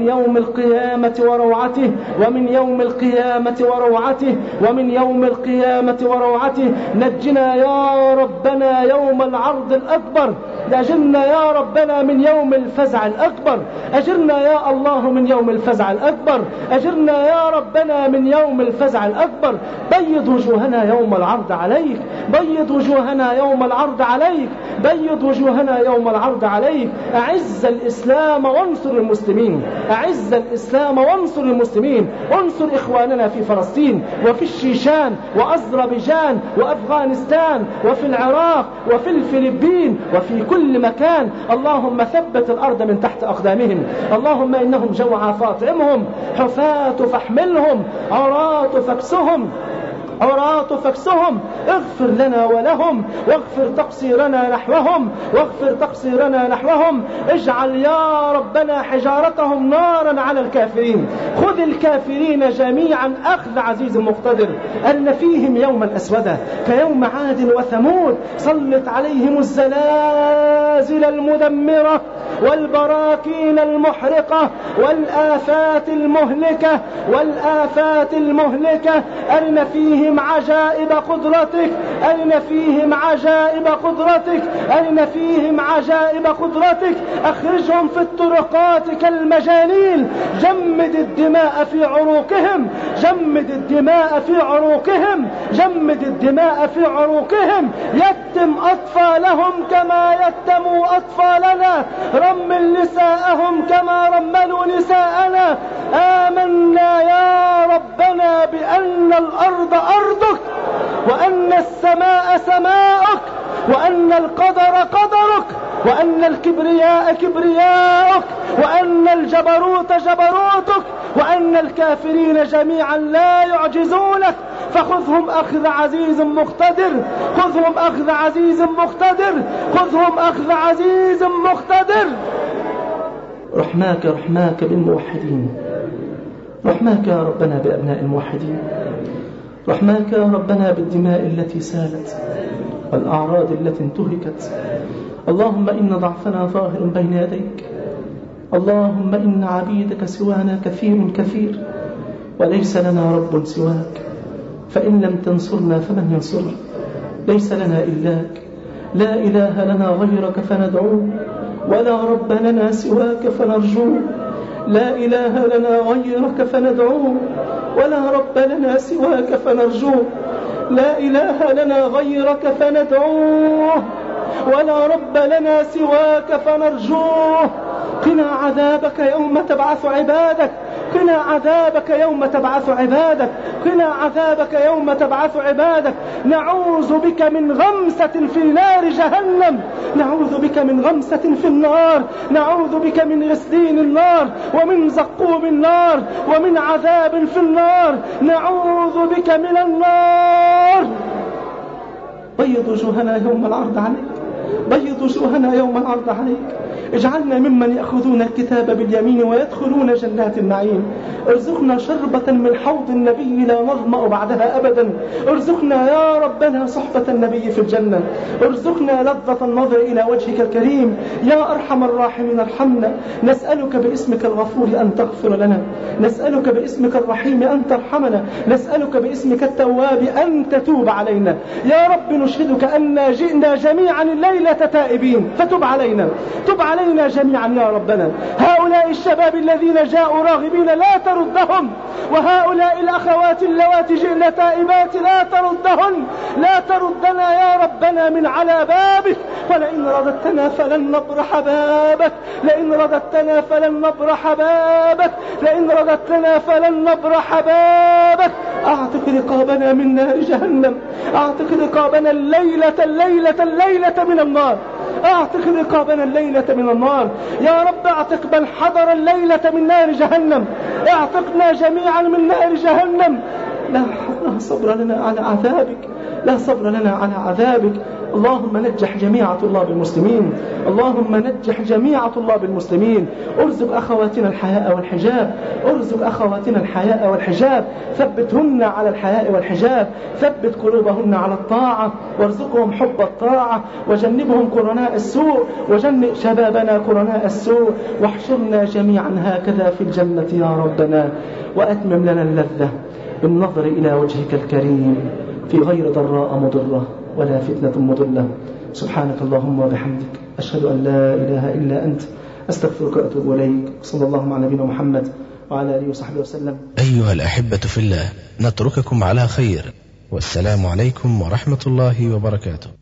القيامة وروعته ومن يوم القيامة وروعته ومن يوم القيامة وروعته نجنا يا ربنا يوم العرض الأكبر أجرنا يا ربنا من يوم الفزع الأكبر أجرنا يا الله من يوم الفزع الأكبر أجرنا يا ربنا من يوم الفزع الأكبر بيض وجوهنا يوم العرض عليك بيض وجوهنا يوم العرض عليك بيض وجوهنا يوم العرض عليك أعز الإسلام وانصر المسلمين أعز الإسلام وانصر المسلمين انصر إخواننا في فلسطين وفي الشيشان وأذربيجان وأفغانستان وفي العراق وفي الفلبين وفي كل مكان اللهم ثبت الأرض من تحت أقدامهم اللهم إنهم جوعى فاطعمهم حفاة فاحملهم عراة فاكسهم عراة فكسهم اغفر لنا ولهم واغفر تقصيرنا نحوهم واغفر تقصيرنا نحوهم اجعل يا ربنا حجارتهم نارا على الكافرين خذ الكافرين جميعا أخذ عزيز مقتدر أن فيهم يوما أسودا كيوم عاد وثمود سلط عليهم الزلازل المدمرة والبراكين المحرقة والآفات المهلكة والآفات المهلكة أرن فيهم عجائب قدرتك أرن فيهم عجائب قدرتك أرن فيهم عجائب قدرتك أخرجهم في الطرقات كالمجانين جمد الدماء في عروقهم جمد الدماء في عروقهم جمد الدماء في عروقهم يتم أطفالهم كما يتموا أطفالنا رمل نساءهم كما رملوا نساءنا آمنا يا ربنا بأن الأرض أرضك وأن السماء سماءك وأن القدر قدرك وأن الكبرياء كبرياءك وأن الجبروت جبروتك وأن الكافرين جميعا لا يعجزونك فخذهم أخذ عزيز مقتدر خذهم أخذ عزيز مقتدر خذهم أخذ عزيز مقتدر رحماك رحماك بالموحدين رحماك يا ربنا بأبناء الموحدين رحماك يا ربنا بالدماء التي سالت والأعراض التي انتهكت اللهم إن ضعفنا ظاهر بين يديك اللهم إن عبيدك سوانا كثير كثير وليس لنا رب سواك فإن لم تنصرنا فمن ينصرنا ليس لنا إلاك لا إله لنا غيرك فندعوه ولا رب لنا سواك فنرجوه لا إله لنا غيرك فندعوه ولا رب لنا سواك فنرجوه لا إله لنا غيرك فندعوه ولا رب لنا سواك فنرجوه قنا عذابك يوم تبعث عبادك قنا عذابك يوم تبعث عبادك قنا عذابك يوم تبعث عبادك نعوذ بك من غمسة في نار جهنم نعوذ بك من غمسة في النار نعوذ بك من غسلين النار ومن زقوم النار ومن عذاب في النار نعوذ بك من النار بيض وجوهنا يوم العرض عليك بيض وجوهنا يوم العرض عليك اجعلنا ممن يأخذون الكتاب باليمين ويدخلون جنات النعيم ارزقنا شربة من حوض النبي لا نظمأ بعدها أبدا ارزقنا يا ربنا صحبة النبي في الجنة ارزقنا لذة النظر إلى وجهك الكريم يا أرحم الراحمين ارحمنا نسألك باسمك الغفور أن تغفر لنا نسألك باسمك الرحيم أن ترحمنا نسألك باسمك التواب أن تتوب علينا يا رب نشهدك أن جئنا جميعا الليلة تائبين فتب علينا تب علينا جميعا يا ربنا هؤلاء الشباب الذين جاءوا راغبين لا تردهم وهؤلاء الأخوات اللواتي جئن تائبات لا تردهن لا تردنا يا ربنا من على بابك ولئن رددتنا فلن نبرح بابك لئن رددتنا فلن نبرح بابك لئن رددتنا فلن نبرح بابك أعتق رقابنا من نار جهنم أعتق رقابنا الليلة الليلة الليلة من النار اعتق رقابنا الليلة من النار يا رب اعتق من حضر الليلة من نار جهنم اعتقنا جميعا من نار جهنم لا صبر لنا على عذابك لا صبر لنا على عذابك اللهم نجح جميع طلاب المسلمين اللهم نجح جميع طلاب المسلمين ارزق أخواتنا الحياء والحجاب ارزق أخواتنا الحياء والحجاب ثبتهن على الحياء والحجاب ثبت قلوبهن على الطاعة وارزقهم حب الطاعة وجنبهم قرناء السوء وجنب شبابنا قرناء السوء واحشرنا جميعا هكذا في الجنة يا ربنا وأتمم لنا اللذة بالنظر إلى وجهك الكريم في غير ضراء مضرة ولا فتنة مضلة سبحانك اللهم وبحمدك أشهد أن لا إله إلا أنت أستغفرك وأتوب إليك صلى الله على نبينا محمد وعلى آله وصحبه وسلم أيها الأحبة في الله نترككم على خير والسلام عليكم ورحمة الله وبركاته